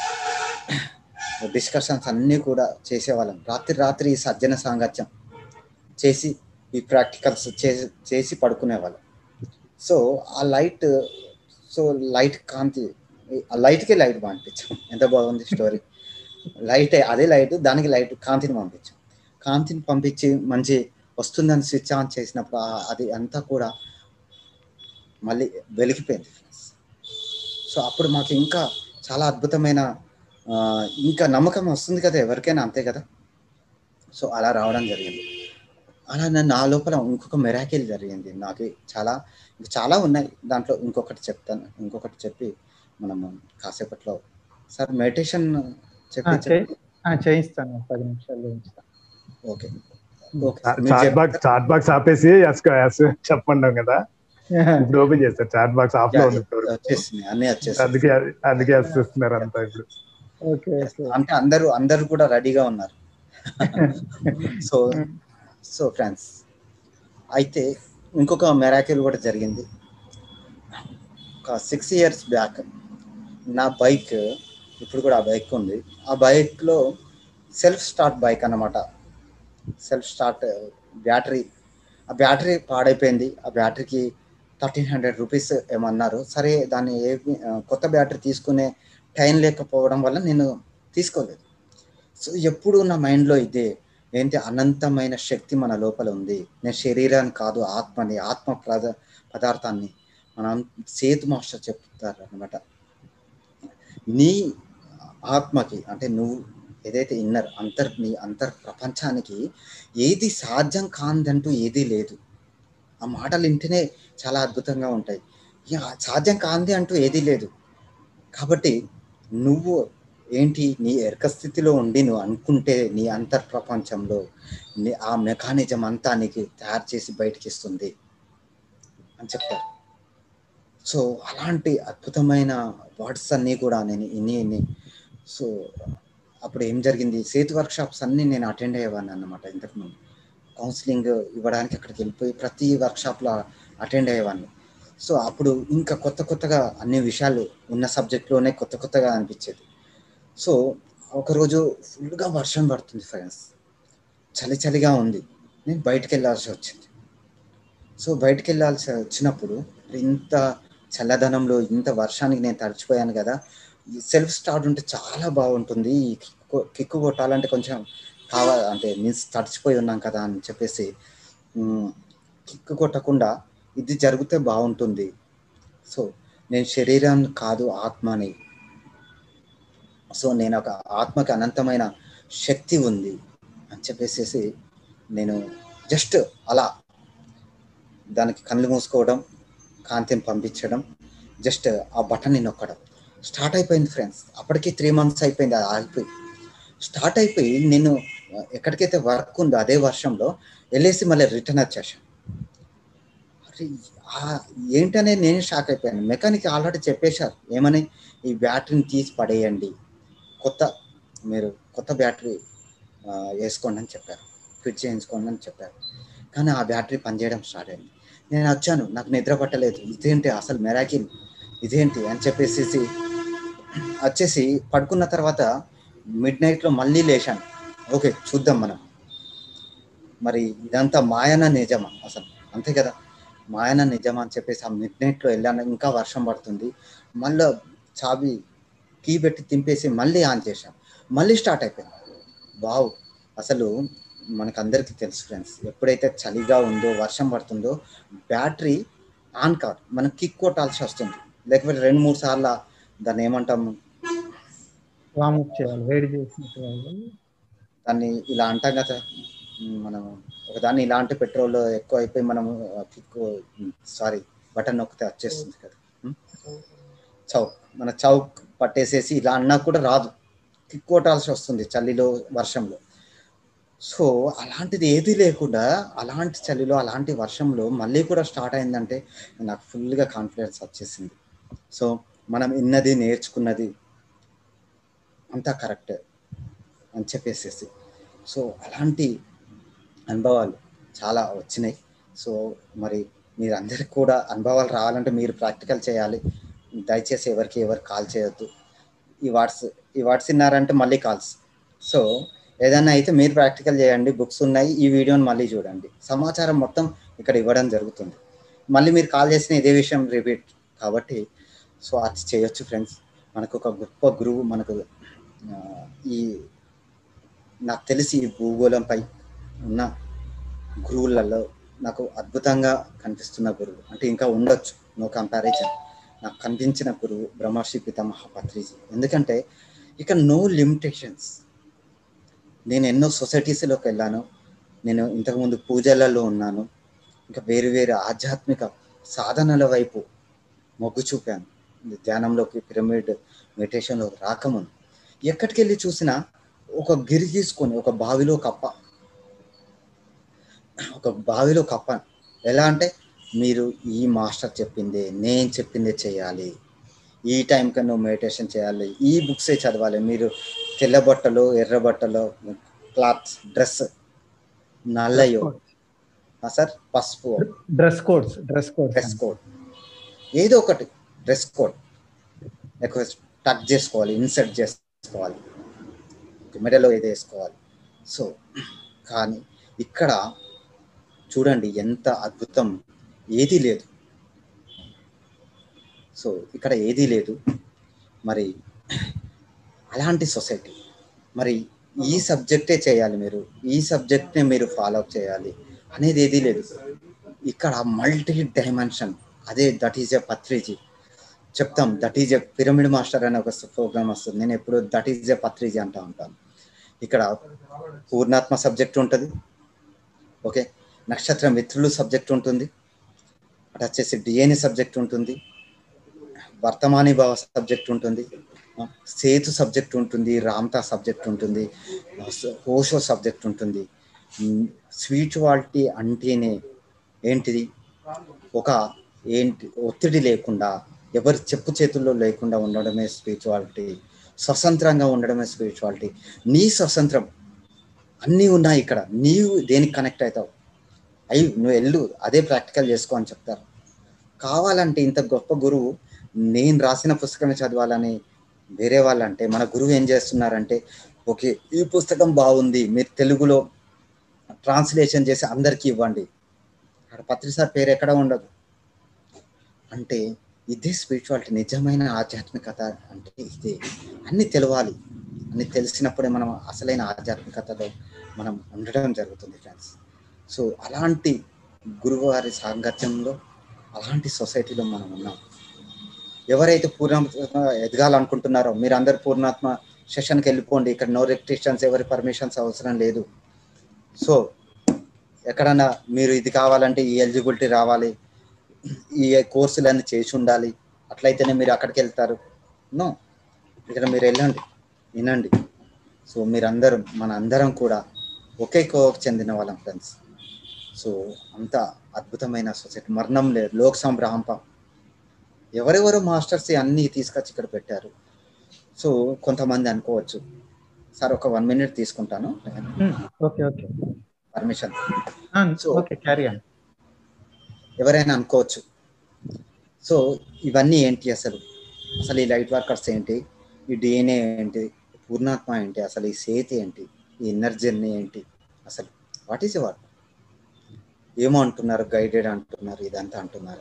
డిస్కషన్స్ అన్నీ కూడా చేసేవాళ్ళం రాత్రి రాత్రి ఈ సజ్జన సాంగత్యం చేసి ఈ ప్రాక్టికల్స్ చేసి చేసి పడుకునేవాళ్ళం సో ఆ లైట్ సో లైట్ కాంతి ఆ లైట్కే లైట్ పంపించాం ఎంత బాగుంది స్టోరీ లైట్ అదే లైట్ దానికి లైట్ కాంతిని పంపించాం కాంతిని పంపించి మంచి వస్తుందని స్విచ్ ఆన్ చేసినప్పుడు ఆ- అది అంతా కూడా మళ్ళీ వెలిగిపోయింది సో అప్పుడు మాకు ఇంకా చాలా అద్భుతమైన ఆ, ఇంకా నమ్మకం వస్తుంది కదా ఎవరికైనా అంతే కదా సో అలా రావడం జరిగింది అలా నన్ను నా లోపల ఇంకొక మెరాకిల్ జరిగింది నాకు చాలా ఇంకా చాలా ఉన్నాయి దాంట్లో ఇంకొకటి చెప్తాను ఇంకొకటి చెప్పి మనము కాసేపట్లో సార్ మెడిటేషన్ ఆ, చెప్పి చే- చెప్పి ఆ, చేయిస్తాను ఒక పది నిమిషాలు చేయిస్తాను ఓకే ఓకే మీరు చాట్ చెప్- బాక్స్ చాట్ బాక్స్ ఆపేసి ఎస్ ఎస్ చెప్పండి కదా ఇప్పుడు ఓపెన్ చేస్తారు చాట్ బాక్స్ ఆఫ్ లో ఉంది ఇప్పుడు. వచ్చేసింది అన్నీ వచ్చేసింది అందుకే అందుకే ఎస్ ఇస్తున్నారు అంతా ఇప్పుడు ఓకే ఓకే అంటే అందరూ అందరూ కూడా రెడీగా ఉన్నారు సో సో ఫ్రెండ్స్ అయితే ఇంకొక మెరాకిల్ కూడా జరిగింది ఒక సిక్స్ ఇయర్స్ బ్యాక్ నా బైక్ ఇప్పుడు కూడా ఆ బైక్ ఉంది ఆ బైక్లో సెల్ఫ్ స్టార్ట్ బైక్ అన్నమాట సెల్ఫ్ స్టార్ట్ బ్యాటరీ ఆ బ్యాటరీ పాడైపోయింది ఆ బ్యాటరీకి థర్టీన్ హండ్రెడ్ రూపీస్ ఏమన్నారు సరే దాన్ని ఏ కొత్త బ్యాటరీ తీసుకునే టైం లేకపోవడం వల్ల నేను తీసుకోలేదు సో ఎప్పుడు నా మైండ్లో ఇదే ఏంటి అనంతమైన శక్తి మన లోపల ఉంది నేను శరీరాన్ని కాదు ఆత్మని ఆత్మ పద పదార్థాన్ని మన సేతు మాస్టర్ చెప్తారు అనమాట నీ ఆత్మకి అంటే నువ్వు ఏదైతే ఇన్నర్ అంతర్ నీ అంతర్ ప్రపంచానికి ఏది సాధ్యం కాందంటూ ఏదీ లేదు ఆ మాటలు వింటేనే చాలా అద్భుతంగా ఉంటాయి ఇక సాధ్యం కాంది అంటూ ఏదీ లేదు కాబట్టి నువ్వు ఏంటి నీ ఎరక స్థితిలో ఉండి నువ్వు అనుకుంటే నీ అంతర్ ప్రపంచంలో నీ ఆ మెకానిజం అంతా నీకు తయారు చేసి బయటికి ఇస్తుంది అని చెప్తారు సో అలాంటి అద్భుతమైన వర్డ్స్ అన్నీ కూడా నేను ఇన్ని ఇన్ని సో అప్పుడు ఏం జరిగింది సేతు వర్క్ షాప్స్ అన్నీ నేను అటెండ్ అయ్యేవాడిని అన్నమాట ఇంతకుముందు కౌన్సిలింగ్ ఇవ్వడానికి అక్కడికి వెళ్ళిపోయి ప్రతి వర్క్షాప్లో అటెండ్ అయ్యేవాడిని సో అప్పుడు ఇంకా కొత్త కొత్తగా అన్ని విషయాలు ఉన్న సబ్జెక్ట్లోనే కొత్త కొత్తగా అనిపించేది సో ఒకరోజు ఫుల్గా వర్షం పడుతుంది ఫ్రెండ్స్ చలి చలిగా ఉంది నేను బయటికి వెళ్ళాల్సి వచ్చింది సో బయటికి వెళ్ళాల్సి వచ్చినప్పుడు ఇంత చల్లదనంలో ఇంత వర్షానికి నేను తడిచిపోయాను కదా ఈ సెల్ఫ్ స్టార్ట్ ఉంటే చాలా బాగుంటుంది ఈ కిక్కు కిక్కు కొట్టాలంటే కొంచెం కావాలి అంటే మీన్స్ తడిచిపోయి ఉన్నాం కదా అని చెప్పేసి మ్, కిక్కు కొట్టకుండా ఇది జరిగితే బాగుంటుంది సో నేను శరీరం కాదు ఆత్మని సో నేను ఒక ఆత్మకి అనంతమైన శక్తి ఉంది అని చెప్పేసేసి నేను జస్ట్ అలా దానికి కళ్ళు మూసుకోవడం కాంతిని పంపించడం జస్ట్ ఆ బటన్ని నొక్కడం స్టార్ట్ అయిపోయింది ఫ్రెండ్స్ అప్పటికి త్రీ మంత్స్ అయిపోయింది అది ఆగిపోయి స్టార్ట్ అయిపోయి నేను ఎక్కడికైతే వర్క్ ఉందో అదే వర్షంలో వెళ్ళేసి మళ్ళీ రిటర్న్ వచ్చేసాను అరే ఆ ఏంటనేది నేను షాక్ అయిపోయాను మెకానిక్ ఆల్రెడీ చెప్పేశారు ఏమని ఈ బ్యాటరీని తీసి పడేయండి కొత్త మీరు కొత్త బ్యాటరీ ఆ, వేసుకోండి అని చెప్పారు ఫిట్ చేయించుకోండి అని చెప్పారు కానీ ఆ బ్యాటరీ పనిచేయడం స్టార్ట్ అయింది నేను వచ్చాను నాకు నిద్ర పట్టలేదు ఇదేంటి అసలు మెరాకిల్ ఇదేంటి అని చెప్పేసి వచ్చేసి పడుకున్న తర్వాత మిడ్ నైట్లో మళ్ళీ లేచాను ఓకే చూద్దాం మనం మరి ఇదంతా మాయన నిజమా అసలు అంతే కదా మాయన నిజమా అని చెప్పేసి ఆ మిడ్ నైట్లో వెళ్ళాను ఇంకా వర్షం పడుతుంది మళ్ళీ చాబీ కీ పెట్టి తింపేసి మళ్ళీ ఆన్ చేశాం మళ్ళీ స్టార్ట్ అయిపోయింది వావ్ అసలు మనకు అందరికీ తెలుసు ఫ్రెండ్స్ ఎప్పుడైతే చలిగా ఉందో వర్షం పడుతుందో బ్యాటరీ ఆన్ కాదు మనం కిక్ కొట్టాల్సి వస్తుంది లేకపోతే రెండు మూడు సార్లు దాన్ని ఏమంటాము వామప్ చేయాలి వేడి చేసినట్టు కాదు. దాన్ని ఇలా అంటాం కదా మనం ఒకదాన్ని ఇలాంటి పెట్రోల్ ఎక్కువ అయిపోయి మనము కిక్ సారీ బటన్ నొక్కితే వచ్చేస్తుంది కదా ఉం? చౌక్ మన చౌక్ పట్టేసేసి ఇలా అన్నా కూడా రాదు కిక్ కొట్టాల్సి వస్తుంది చలిలో వర్షంలో సో అలాంటిది ఏది లేకుండా అలాంటి చలిలో అలాంటి వర్షంలో మళ్ళీ కూడా స్టార్ట్ అయిందంటే నాకు ఫుల్గా కాన్ఫిడెన్స్ వచ్చేసింది సో మనం ఇన్నది నేర్చుకున్నది అంతా కరెక్ట్ అని చెప్పేసేసి సో అలాంటి అనుభవాలు చాలా వచ్చినాయి సో మరి మీరందరికి కూడా అనుభవాలు రావాలంటే మీరు ప్రాక్టికల్ చేయాలి దయచేసి ఎవరికి ఎవరు కాల్ చేయొద్దు ఈ వాట్స్ ఈ వాట్స్ విన్నారంటే మళ్ళీ కాల్స్ సో ఏదైనా అయితే మీరు ప్రాక్టికల్ చేయండి బుక్స్ ఉన్నాయి ఈ వీడియోని మళ్ళీ చూడండి సమాచారం మొత్తం ఇక్కడ ఇవ్వడం జరుగుతుంది మళ్ళీ మీరు కాల్ చేసిన ఇదే విషయం రిపీట్ కాబట్టి సో అది చేయొచ్చు ఫ్రెండ్స్ మనకు ఒక గొప్ప గురువు మనకు ఆ, ఈ నాకు తెలిసి ఈ భూగోళంపై ఉన్న గురువులలో నాకు అద్భుతంగా కనిపిస్తున్న గురువు అంటే ఇంకా ఉండొచ్చు నో కంపారిజన్ నాకు కనిపించిన గురువు బ్రహ్మర్షి పితామహ పత్రిజీ ఎందుకంటే ఇక నో లిమిటేషన్స్ నేను ఎన్నో సొసైటీస్లోకి వెళ్ళాను నేను ఇంతకుముందు పూజలలో ఉన్నాను ఇంకా వేరు వేరు ఆధ్యాత్మిక సాధనల వైపు మొగ్గు చూపాను ధ్యానంలోకి పిరమిడ్ మెడిటేషన్లోకి రాకముందు ఎక్కడికి వెళ్ళి చూసినా ఒక గిరి తీసుకొని ఒక బావిలో కప్ప ఒక బావిలో కప్ప ఎలా అంటే మీరు ఈ మాస్టర్ చెప్పిందే నేను చెప్పిందే చేయాలి ఈ టైంకి నువ్వు మెడిటేషన్ చేయాలి ఈ బుక్సే చదవాలి మీరు తెల్ల బట్టలు ఎర్ర బట్టలు క్లాత్ డ్రెస్ నల్లయో ఆ సార్ పసుపు dress codes dress codes dress code ఏదో ఒకటి డ్రెస్ కోడ్ ఎక్కువ టక్ చేసుకోవాలి ఇన్సర్ట్ చేసుకోవాలి మెడలో ఏదో వేసుకోవాలి సో కానీ ఇక్కడ చూడండి ఎంత అద్భుతం ఏదీ లేదు సో ఇక్కడ ఏదీ లేదు మరి అలాంటి సొసైటీ మరి ఈ సబ్జెక్టే చేయాలి మీరు ఈ సబ్జెక్ట్నే మీరు ఫాలో అప్ చేయాలి అనేది ఏదీ లేదు ఇక్కడ మల్టీ డైమెన్షన్ అదే దట్ ఈజ్ ఎ పత్రిజీ చెప్తాం that is a pyramid master అనే ఒక ప్రోగ్రామ్ వస్తుంది నేను ఎప్పుడు దట్ ఈజ్ ఎ పత్రిజీ అంటా ఉంటాను ఇక్కడ పూర్ణాత్మ సబ్జెక్ట్ ఉంటుంది ఓకే నక్షత్ర మిత్రులు సబ్జెక్ట్ ఉంటుంది అటు వచ్చేసి డిఎన్ఏ సబ్జెక్ట్ ఉంటుంది వర్తమాని భావ సబ్జెక్ట్ ఉంటుంది ఆ, సేతు సబ్జెక్ట్ ఉంటుంది రామ్తా సబ్జెక్ట్ ఉంటుంది ఆ, స- ఓషో సబ్జెక్ట్ ఉంటుంది స్పిరిచువాలిటీ అంటేనే ఏంటిది ఒక ఏంటి ఒత్తిడి లేకుండా ఎవరి చెప్పు చేతుల్లో లేకుండా ఉండడమే స్పిరిచువాలిటీ స్వతంత్రంగా ఉండడమే స్పిరిచువాలిటీ నీ స్వతంత్రం అన్నీ ఉన్నాయి ఇక్కడ నీవు దేనికి కనెక్ట్ అవుతావు అయ్యి నువ్వు వెళ్ళు అదే ప్రాక్టికల్ చేసుకో అని చెప్తారు కావాలంటే ఇంత గొప్ప గురువు నేను రాసిన పుస్తకమే చదవాలని వేరే వాళ్ళంటే మన గురువు ఏం చేస్తున్నారంటే ఓకే ఈ పుస్తకం బాగుంది మీరు తెలుగులో ట్రాన్స్లేషన్ చేసి అందరికీ ఇవ్వండి అక్కడ పత్రి సార్ పేరు ఎక్కడ ఉండదు అంటే ఇదే స్పిరిచువాలిటీ నిజమైన ఆధ్యాత్మికత అంటే ఇదే అన్ని తెలవాలి అన్ని తెలిసినప్పుడే మనం అసలైన ఆధ్యాత్మికతలో మనం ఉండడం జరుగుతుంది ఫ్రెండ్స్ సో అలాంటి గురువారి సాంగత్యంలో అలాంటి సొసైటీలో మనం ఉన్నాం ఎవరైతే పూర్ణాత్మ ఎదగాలనుకుంటున్నారో మీరు అందరు పూర్ణాత్మ సెషన్కి వెళ్ళిపోండి ఇక్కడ నో రెస్ట్రిక్షన్స్ ఎవరి పర్మిషన్స్ అవసరం లేదు సో ఎక్కడన్నా మీరు ఇది కావాలంటే ఈ ఎలిజిబిలిటీ రావాలి ఈ కోర్సులన్నీ చేసి ఉండాలి అట్లయితేనే మీరు అక్కడికి వెళ్తారు నో ఇక్కడ మీరు వెళ్ళండి వినండి సో మీరందరూ మన అందరం కూడా ఒకే కోవకు చెందిన వాళ్ళం ఫ్రెండ్స్ సో అంత అద్భుతమైన సొసైటీ మరణం లేదు లోక్ సంభ్రాంపం ఎవరెవరు మాస్టర్స్ అన్నీ తీసుకొచ్చి ఇక్కడ పెట్టారు సో కొంతమంది అనుకోవచ్చు సార్ ఒక వన్ మినిట్ తీసుకుంటాను okay okay permission So- okay carry on ఎవరైనా అనుకోవచ్చు సో ఇవన్నీ ఏంటి అసలు అసలు ఈ లైట్ వర్కర్స్ ఏంటి ఈ డిఎన్ఏ ఏంటి పూర్ణాత్మ ఏంటి అసలు ఈ సేతి ఏంటి ఈ ఇన్నర్ జర్నీ ఏంటి అసలు వాట్ ఈస్ వాట్ ఏమో అంటున్నారు గైడెడ్ అంటున్నారు ఇదంతా అంటున్నారు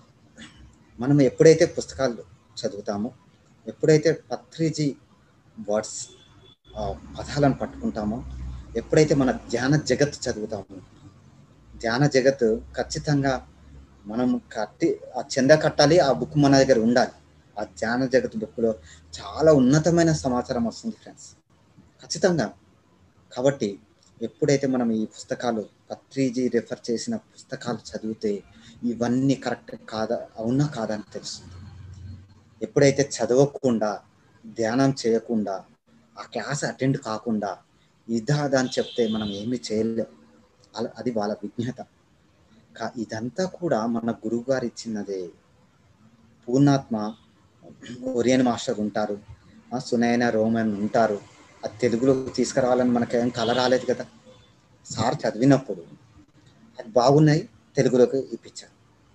మనం ఎప్పుడైతే పుస్తకాలు చదువుతామో ఎప్పుడైతే పత్రిజీ వర్డ్స్ పదాలను పట్టుకుంటామో ఎప్పుడైతే మన ధ్యాన జగత్ చదువుతామో ధ్యాన జగత్ ఖచ్చితంగా మనం కట్టి ఆ చెంద కట్టాలి ఆ బుక్ మన దగ్గర ఉండాలి ఆ ధ్యాన జగత్ బుక్లో చాలా ఉన్నతమైన సమాచారం వస్తుంది ఫ్రెండ్స్ ఖచ్చితంగా కాబట్టి ఎప్పుడైతే మనం ఈ పుస్తకాలు పత్రిజీ రెఫర్ చేసిన పుస్తకాలు చదివితే ఇవన్నీ కరెక్ట్ కాదా అవునా కాదా అని తెలుస్తుంది ఎప్పుడైతే చదవకుండా ధ్యానం చేయకుండా ఆ క్లాస్ అటెండ్ కాకుండా ఇదా అని చెప్తే మనం ఏమీ చేయలేం అల- అది వాళ్ళ విజ్ఞత కా ఇదంతా కూడా మన గురువు గారు ఇచ్చినదే పూర్ణాత్మ ఒరియన్ మాస్టర్ ఉంటారు ఆ సునయన రోమన్ ఉంటారు అది తెలుగులో తీసుకురావాలని మనకేం కల రాలేదు కదా సార్ చదివినప్పుడు అది బాగున్నాయి తెలుగులోకి ఇప్పించారు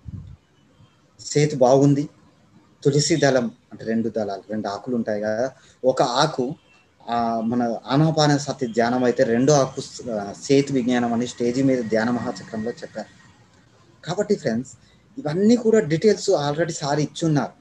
సేతు బాగుంది తులసి దళం అంటే రెండు దళాలు రెండు ఆకులు ఉంటాయి కదా ఒక ఆకు ఆ మన ఆనాపాన సతి ధ్యానం అయితే రెండో ఆకు ఆ, సేతు విజ్ఞానం అని స్టేజీ మీద ధ్యాన మహాచక్రంలో చెప్పారు కాబట్టి ఫ్రెండ్స్ ఇవన్నీ కూడా డీటెయిల్స్ ఆల్రెడీ సార్ ఇచ్చున్నారు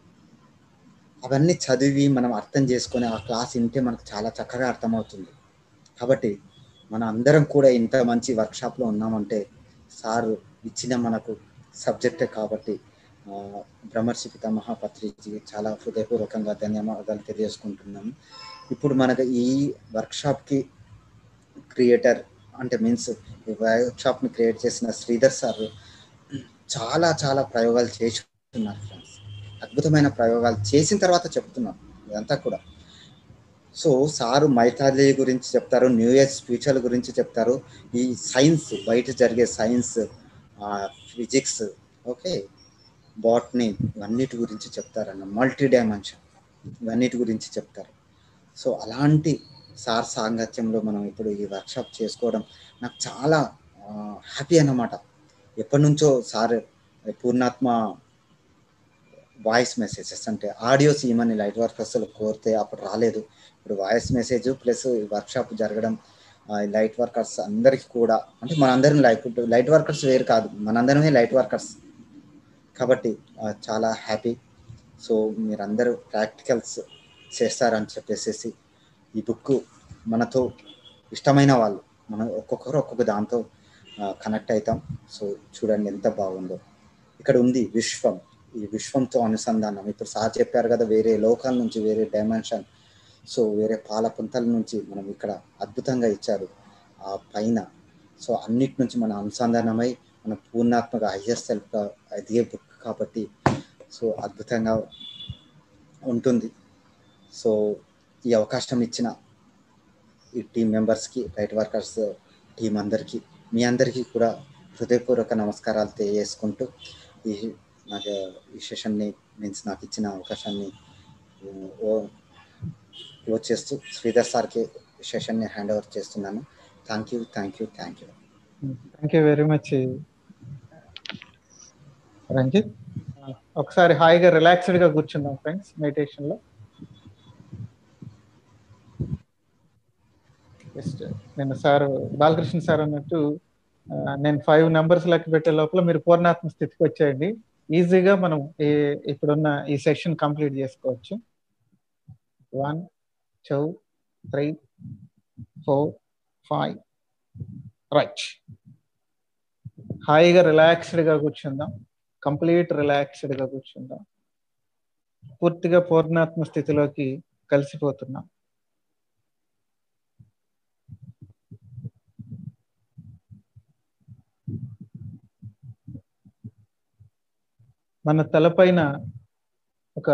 అవన్నీ చదివి మనం అర్థం చేసుకొని ఆ క్లాస్ వింటే మనకు చాలా చక్కగా అర్థమవుతుంది కాబట్టి మన అందరం కూడా ఇంత మంచి వర్క్షాప్లో ఉన్నామంటే సార్ ఇచ్చిన మనకు సబ్జెక్టే కాబట్టి ఆ, బ్రహ్మర్షి పితామహ పత్రిజీ చాలా హృదయపూర్వకంగా ధన్యవాదాలు తెలియజేసుకుంటున్నాను ఇప్పుడు మనకు ఈ వర్క్షాప్కి క్రియేటర్ అంటే మీన్స్ ఈ వర్క్షాప్ని క్రియేట్ చేసిన శ్రీధర్ సార్ చాలా చాలా ప్రయోగాలు చేస్తున్నారు ఫ్రెండ్స్ అద్భుతమైన ప్రయోగాలు చేసిన తర్వాత చెప్తున్నాను ఇదంతా కూడా సో సారు మైథాలజీ గురించి చెప్తారు న్యూ ఇయర్ ఫ్యూచర్ గురించి చెప్తారు ఈ సైన్స్ బయట జరిగే సైన్స్ ఫిజిక్స్ ఓకే బాట్నీ ఇవన్నిటి గురించి చెప్తారన్న మల్టీ డైమెన్షన్ ఇవన్నిటి గురించి చెప్తారు సో అలాంటి సార్ సాంగత్యంలో మనం ఇప్పుడు ఈ వర్క్షాప్ చేసుకోవడం నాకు చాలా హ్యాపీ అన్నమాట ఎప్పటి నుంచో సార్ పూర్ణాత్మ వాయిస్ మెసేజెస్ అంటే ఆడియోస్ ఇవ్వమని లైట్ వర్కర్స్లో కోరితే అప్పుడు రాలేదు ఇప్పుడు వాయిస్ మెసేజ్ ప్లస్ వర్క్షాప్ జరగడం ఆ, లైట్ వర్కర్స్ అందరికి కూడా అంటే మనందరం లైట్ లైట్ వర్కర్స్ వేరు కాదు మనందరమే లైట్ వర్కర్స్ కాబట్టి ఆ, చాలా హ్యాపీ సో మీరందరూ ప్రాక్టికల్స్ చేస్తారని చెప్పేసి ఈ బుక్ మనతో ఇష్టమైన వాళ్ళు మనం ఒక్కొక్కరు ఒక్కొక్క దాంతో కనెక్ట్ అవుతాం సో చూడండి ఎంత బాగుందో ఇక్కడ ఉంది విశ్వం ఈ విశ్వంతో అనుసంధానం ఇప్పుడు సార్ చెప్పారు కదా వేరే లోకాల నుంచి వేరే డైమెన్షన్ సో వేరే పాల పుంతల నుంచి మనం ఇక్కడ అద్భుతంగా ఇచ్చారు ఆ పైన సో అన్నిటి నుంచి మన అనుసంధానమై మన పూర్ణాత్మక హైయెస్ట్ సెల్ఫ్గా ఎదిగే బుక్ కాబట్టి సో అద్భుతంగా ఉంటుంది సో ఈ అవకాశం ఇచ్చిన ఈ టీం మెంబర్స్కి రైట్ వర్కర్స్ టీం అందరికీ మీ అందరికీ కూడా హృదయపూర్వక నమస్కారాలు తెలియజేసుకుంటూ ఈ నాకు ఈ సెషన్ని మీన్స్ నాకు ఇచ్చిన అవకాశాన్ని క్లోజ్ చేస్తూ శ్రీధర్ సార్కి సెషన్ని హ్యాండ్ ఓవర్ చేస్తున్నాను thank you thank you thank you thank you very much Ranjith ఒకసారి హాయిగా రిలాక్స్డ్ గా కూర్చుందాం ఫ్రెండ్స్ మెడిటేషన్ లో జస్ట్ నేను సార్ బాలకృష్ణ సార్ అన్నట్టు నేను ఫైవ్ నెంబర్స్ లెక్క పెట్టే లోపల మీరు పూర్ణాత్మ స్థితికి వచ్చేయండి ఈజీగా మనం ఈ ఇప్పుడున్న ఈ సెషన్ కంప్లీట్ చేసుకోవచ్చు one two three four five right హాయిగా రిలాక్స్డ్ గా కూర్చుందాం కంప్లీట్ రిలాక్స్డ్ గా కూర్చుందాం పూర్తిగా పూర్ణాత్మ స్థితిలోకి కలిసిపోతున్నాం మన తలపైన ఒక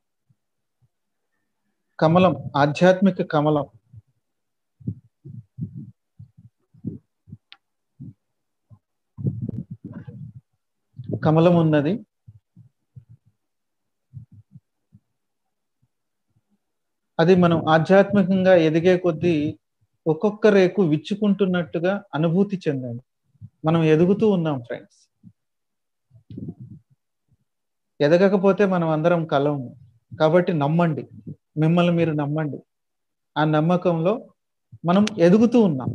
కమలం ఆధ్యాత్మిక కమలం కమలం ఉన్నది అది మనం ఆధ్యాత్మికంగా ఎదిగే కొద్దీ ఒక్కొక్క రేకు విచ్చుకుంటున్నట్టుగా అనుభూతి చెందండి మనం ఎదుగుతూ ఉన్నాం ఫ్రెండ్స్ ఎదగకపోతే మనం అందరం కలవము కాబట్టి నమ్మండి మిమ్మల్ని మీరు నమ్మండి ఆ నమ్మకంలో మనం ఎదుగుతూ ఉన్నాం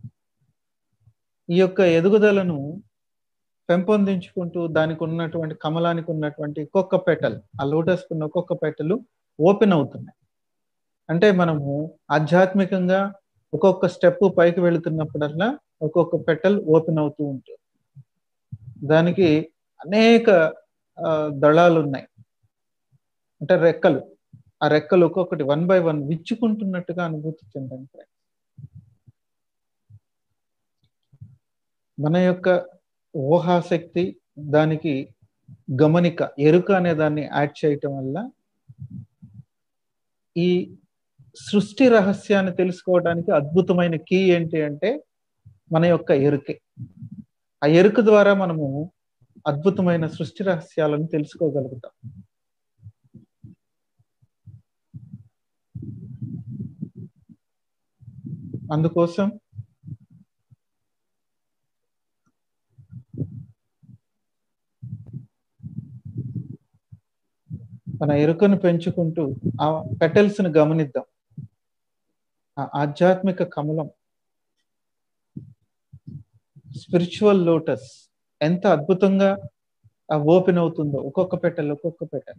ఈ యొక్క ఎదుగుదలను పెంపొందించుకుంటూ దానికి ఉన్నటువంటి కమలానికి ఉన్నటువంటి ఒక్కొక్క పెటల్ ఆ లోటస్ ఉన్న ఒక్కొక్క పెటలు ఓపెన్ అవుతున్నాయి అంటే మనము ఆధ్యాత్మికంగా ఒక్కొక్క స్టెప్ పైకి వెళుతున్నప్పుడల్లా ఒక్కొక్క పెటల్ ఓపెన్ అవుతూ ఉంటుంది దానికి అనేక దళాలు ఉన్నాయి అంటే రెక్కలు ఆ రెక్కలు ఒక్కొక్కటి వన్ బై వన్ విచ్చుకుంటున్నట్టుగా అనుభూతి చెందండి మన యొక్క ఊహాశక్తి దానికి గమనిక ఎరుక అనే దాన్ని యాడ్ చేయటం వల్ల ఈ సృష్టి రహస్యాన్ని తెలుసుకోవడానికి అద్భుతమైన కీ ఏంటి అంటే మన యొక్క ఎరుకే ఆ ఎరుక ద్వారా మనము అద్భుతమైన సృష్టి రహస్యాలను తెలుసుకోగలుగుతాం అందుకోసం మన ఎరుకను పెంచుకుంటూ ఆ పెటల్స్ ను గమనిద్దాం ఆ ఆధ్యాత్మిక కమలం స్పిరిచువల్ లోటస్ ఎంత అద్భుతంగా ఓపెన్ అవుతుందో ఒక్కొక్క పెట్టెలు ఒక్కొక్క పెట్టెలు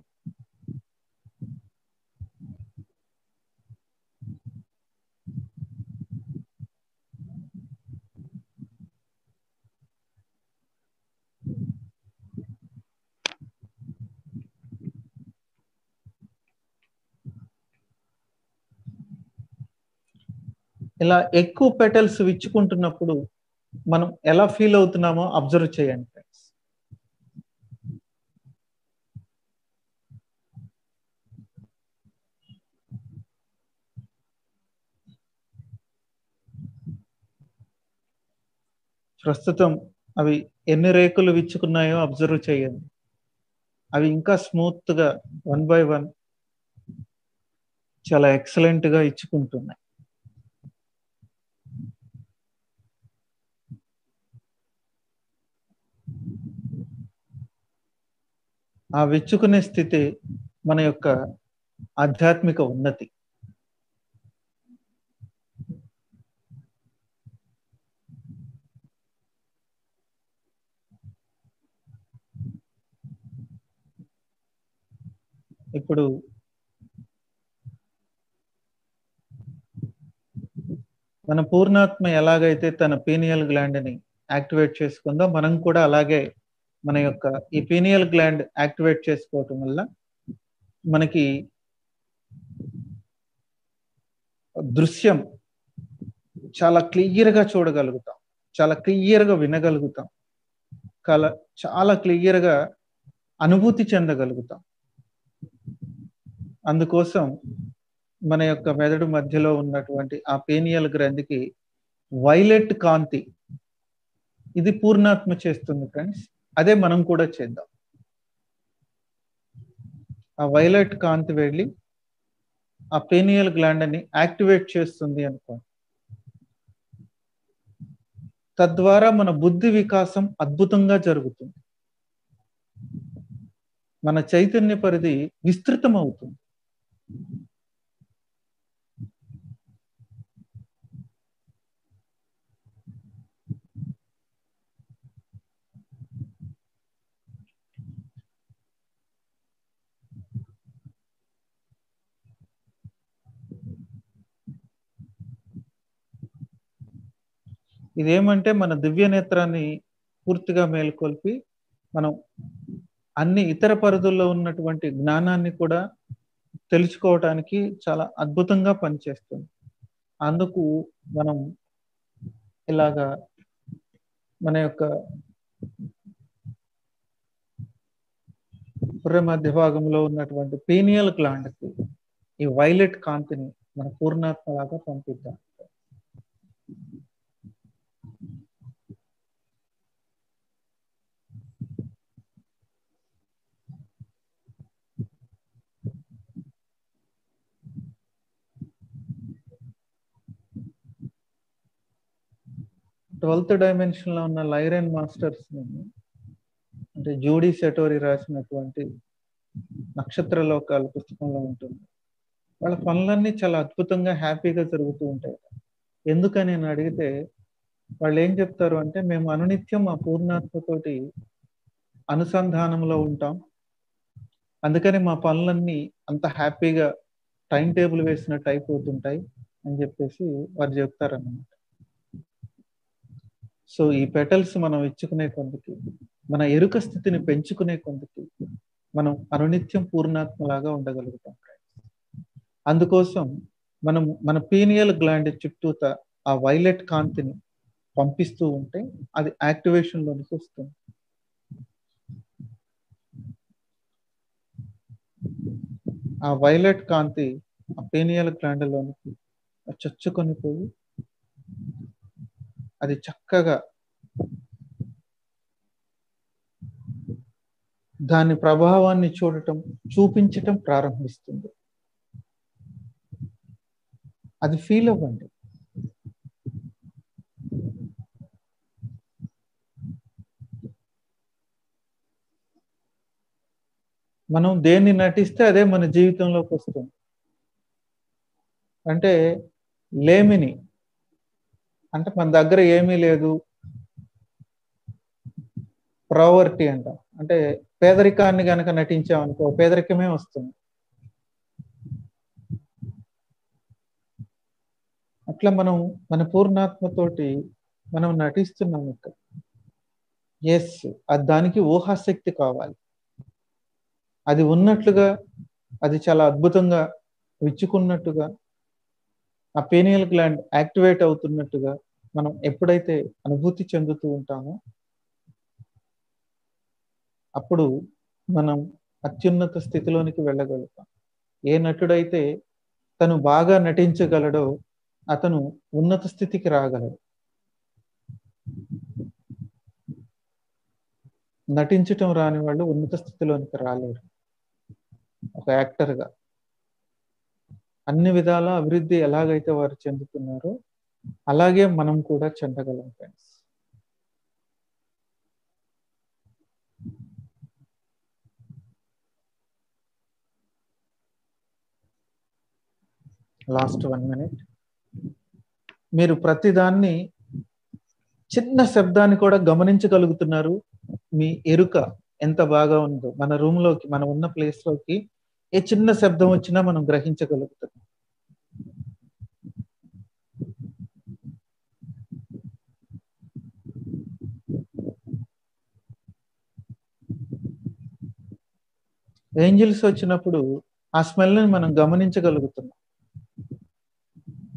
ఇలా ఎక్కువ పెటల్స్ విచ్చుకుంటున్నప్పుడు మనం ఎలా ఫీల్ అవుతున్నామో అబ్జర్వ్ చేయండి ఫ్రెండ్స్ ప్రస్తుతం అవి ఎన్ని రేకులు విచ్చుకున్నాయో అబ్జర్వ్ చేయండి అవి ఇంకా స్మూత్ గా వన్ బై వన్ చాలా ఎక్సలెంట్ గా ఇచ్చుకుంటున్నాయి ఆ విచ్చుకునే స్థితి మన యొక్క ఆధ్యాత్మిక ఉన్నతి ఇప్పుడు మన పూర్ణాత్మ ఎలాగైతే తన పీనియల్ గ్లాండ్ ని యాక్టివేట్ చేసుకుందో మనం కూడా అలాగే మన యొక్క ఈ పీనియల్ గ్లాండ్ యాక్టివేట్ చేసుకోవటం వల్ల మనకి దృశ్యం చాలా క్లియర్గా చూడగలుగుతాం చాలా క్లియర్గా వినగలుగుతాం కల చాలా క్లియర్గా అనుభూతి చెందగలుగుతాం అందుకోసం మన యొక్క మెదడు మధ్యలో ఉన్నటువంటి ఆ పేనియల్ గ్రంథికి వైలెట్ కాంతి ఇది పూర్ణాత్మ చేస్తుంది ఫ్రెండ్స్ అదే మనం కూడా చేద్దాం ఆ వైలెట్ కాంతి వెళ్ళి ఆ పేనియల్ గ్లాండ్ అని యాక్టివేట్ చేస్తుంది అనుకోండి తద్వారా మన బుద్ధి వికాసం అద్భుతంగా జరుగుతుంది మన చైతన్య పరిధి విస్తృతం అవుతుంది ఇదేమంటే మన దివ్య నేత్రాన్ని పూర్తిగా మేల్కొల్పి మనం అన్ని ఇతర పరిధుల్లో ఉన్నటువంటి జ్ఞానాన్ని కూడా తెలుసుకోవటానికి చాలా అద్భుతంగా పనిచేస్తుంది అందుకు మనం ఇలాగా మన యొక్క పుర్రె మధ్య భాగంలో ఉన్నటువంటి పీనియల్ గ్లాండ్కి ఈ వైలెట్ కాంతిని మన పూర్ణాత్మలాగా పంపిద్దాం ట్వెల్త్ డైమెన్షన్ లో ఉన్న లైరెన్ మాస్టర్స్ అంటే జూడీ సెటోరి రాసినటువంటి నక్షత్ర లోకాల పుస్తకంలో ఉంటుంది వాళ్ళ పనులన్నీ చాలా అద్భుతంగా హ్యాపీగా జరుగుతూ ఉంటాయి ఎందుకని నేను అడిగితే వాళ్ళు ఏం చెప్తారు అంటే మేము అనునిత్యం మా పూర్ణాత్మతోటి అనుసంధానంలో ఉంటాం అందుకని మా పనులన్నీ అంత హ్యాపీగా టైం టేబుల్ వేసినట్టు అయిపోతుంటాయి అని చెప్పేసి వారు చెప్తారన్నమాట సో ఈ పెటల్స్ మనం ఇచ్చుకునే కొందుకి మన ఎరుక స్థితిని పెంచుకునే కొందుకి మనం అనునిత్యం పూర్ణాత్మలాగా ఉండగలుగుతాం అందుకోసం మనం మన పీనియల్ గ్లాండ్ చుట్టూత ఆ వైలెట్ కాంతిని పంపిస్తూ ఉంటే అది యాక్టివేషన్ లోనికి వస్తుంది ఆ వైలెట్ కాంతి ఆ పీనియల్ గ్లాండ్ లోనికి చొచ్చుకొని పోయి అది చక్కగా దాని ప్రభావాన్ని చూడటం చూపించటం ప్రారంభిస్తుంది అది ఫీల్ అవ్వండి మనం దేన్ని నటిస్తే అదే మన జీవితంలోకి వస్తుంది అంటే లేమిని అంటే మన దగ్గర ఏమీ లేదు ప్రావర్టీ అంట అంటే పేదరికాన్ని గనక నటించామనుకో పేదరికమే వస్తుంది అట్లా మనం మన పూర్ణాత్మతోటి మనం నటిస్తున్నాం ఇక్కడ ఎస్ అది దానికి ఊహాశక్తి కావాలి అది ఉన్నట్లుగా అది చాలా అద్భుతంగా విచ్చుకున్నట్టుగా ఆ పేనియల్ గ్లాండ్ యాక్టివేట్ అవుతున్నట్టుగా మనం ఎప్పుడైతే అనుభూతి చెందుతూ ఉంటామో అప్పుడు మనం అత్యున్నత స్థితిలోనికి వెళ్ళగలుగుతాం ఏ నటుడైతే తను బాగా నటించగలడో అతను ఉన్నత స్థితికి రాగలడు నటించటం రాని వాళ్ళు ఉన్నత స్థితిలోనికి రాలేరు ఒక యాక్టర్గా అన్ని విధాల అభివృద్ధి ఎలాగైతే వారు చెందుతున్నారో అలాగే మనం కూడా చెందగలం ఫ్రెండ్స్ లాస్ట్ వన్ మినిట్ మీరు ప్రతిదాన్ని చిన్న శబ్దాన్ని కూడా గమనించగలుగుతున్నారు మీ ఎరుక ఎంత బాగా ఉందో మన రూమ్ లోకి మనం ఉన్న ప్లేస్ లోకి ఏ చిన్న శబ్దం వచ్చినా మనం గ్రహించగలుగుతున్నాం ఏంజిల్స్ వచ్చినప్పుడు ఆ స్మెల్ని మనం గమనించగలుగుతున్నాం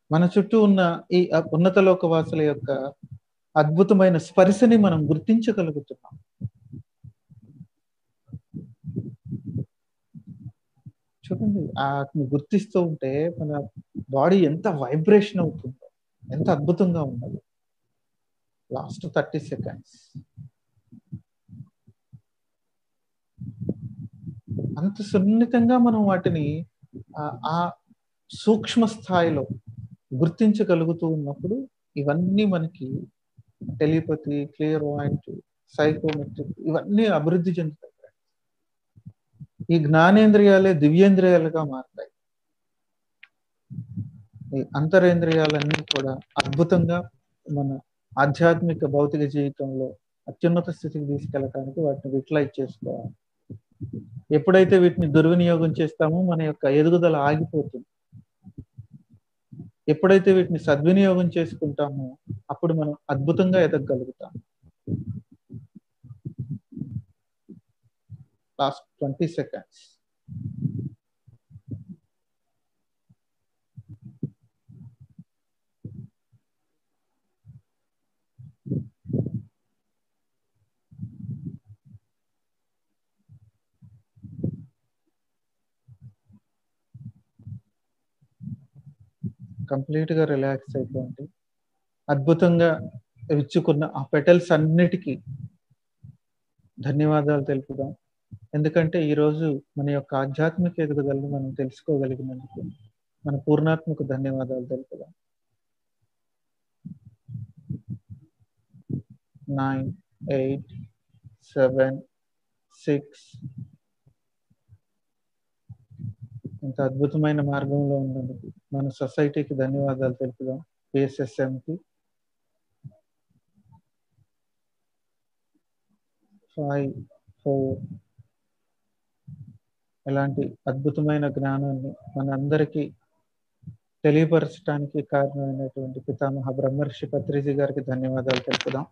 మన చుట్టూ ఉన్న ఈ ఉన్నత లోకవాసుల యొక్క అద్భుతమైన స్పర్శని మనం గుర్తించగలుగుతున్నాం చూడండి వాటిని గుర్తిస్తూ ఉంటే మన బాడీ ఎంత వైబ్రేషన్ అవుతుందో ఎంత అద్భుతంగా ఉన్నది లాస్ట్ థర్టీ సెకండ్స్ అంత సున్నితంగా మనం వాటిని ఆ సూక్ష్మ స్థాయిలో గుర్తించగలుగుతూ ఉన్నప్పుడు ఇవన్నీ మనకి టెలిపతి క్లియర్ వాయింట్ సైకోమెట్రిక్ ఇవన్నీ అభివృద్ధి చెందుతాయి ఈ జ్ఞానేంద్రియాలే దివ్యేంద్రియాలుగా మారుతాయి ఈ అంతరేంద్రియాలన్నీ కూడా అద్భుతంగా మన ఆధ్యాత్మిక భౌతిక జీవితంలో అత్యున్నత స్థితికి తీసుకెళ్ళడానికి వాటిని విట్లైజ్ చేసుకోవాలి ఎప్పుడైతే వీటిని దుర్వినియోగం చేస్తామో మన యొక్క ఎదుగుదల ఆగిపోతుంది ఎప్పుడైతే వీటిని సద్వినియోగం చేసుకుంటామో అప్పుడు మనం అద్భుతంగా ఎదగలుగుతాం లాస్ట్ ట్వంటీ సెకండ్స్ కంప్లీట్ గా రిలాక్స్ అయిపోండి అద్భుతంగా విచ్చుకున్న ఆ పెటల్స్ అన్నిటికీ ధన్యవాదాలు తెలుపుదాం ఎందుకంటే ఈరోజు మన యొక్క ఆధ్యాత్మిక ఎదుగుదలను మనం తెలుసుకోగలిగినందుకు మన పూర్ణాత్మకు ధన్యవాదాలు తెలుపుదాం నైన్ ఎయిట్ సెవెన్ సిక్స్ ఇంత అద్భుతమైన మార్గంలో ఉన్నందుకు మన సొసైటీకి ధన్యవాదాలు తెలుపుదాం పిఎస్ఎస్ఎంకి ఫైవ్ ఫోర్ ఇలాంటి అద్భుతమైన జ్ఞానాన్ని మనందరికీ తెలియపరచడానికి కారణమైనటువంటి పితామహ బ్రహ్మర్షి పత్రిజీ గారికి ధన్యవాదాలు తెలుపుదాం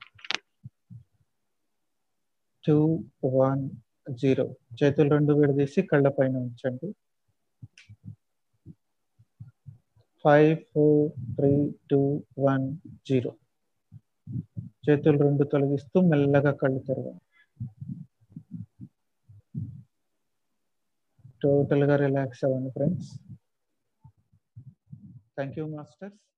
టూ వన్ జీరో చేతులు రెండు విడదీసి కళ్ళ పైన ఉంచండి five four three two one zero చేతులు రెండు తొలగిస్తూ మెల్లగా కళ్ళు తెరవండి టోటల్గా రిలాక్స్ అవ్వండి ఫ్రెండ్స్ థ్యాంక్ యూ మాస్టర్స్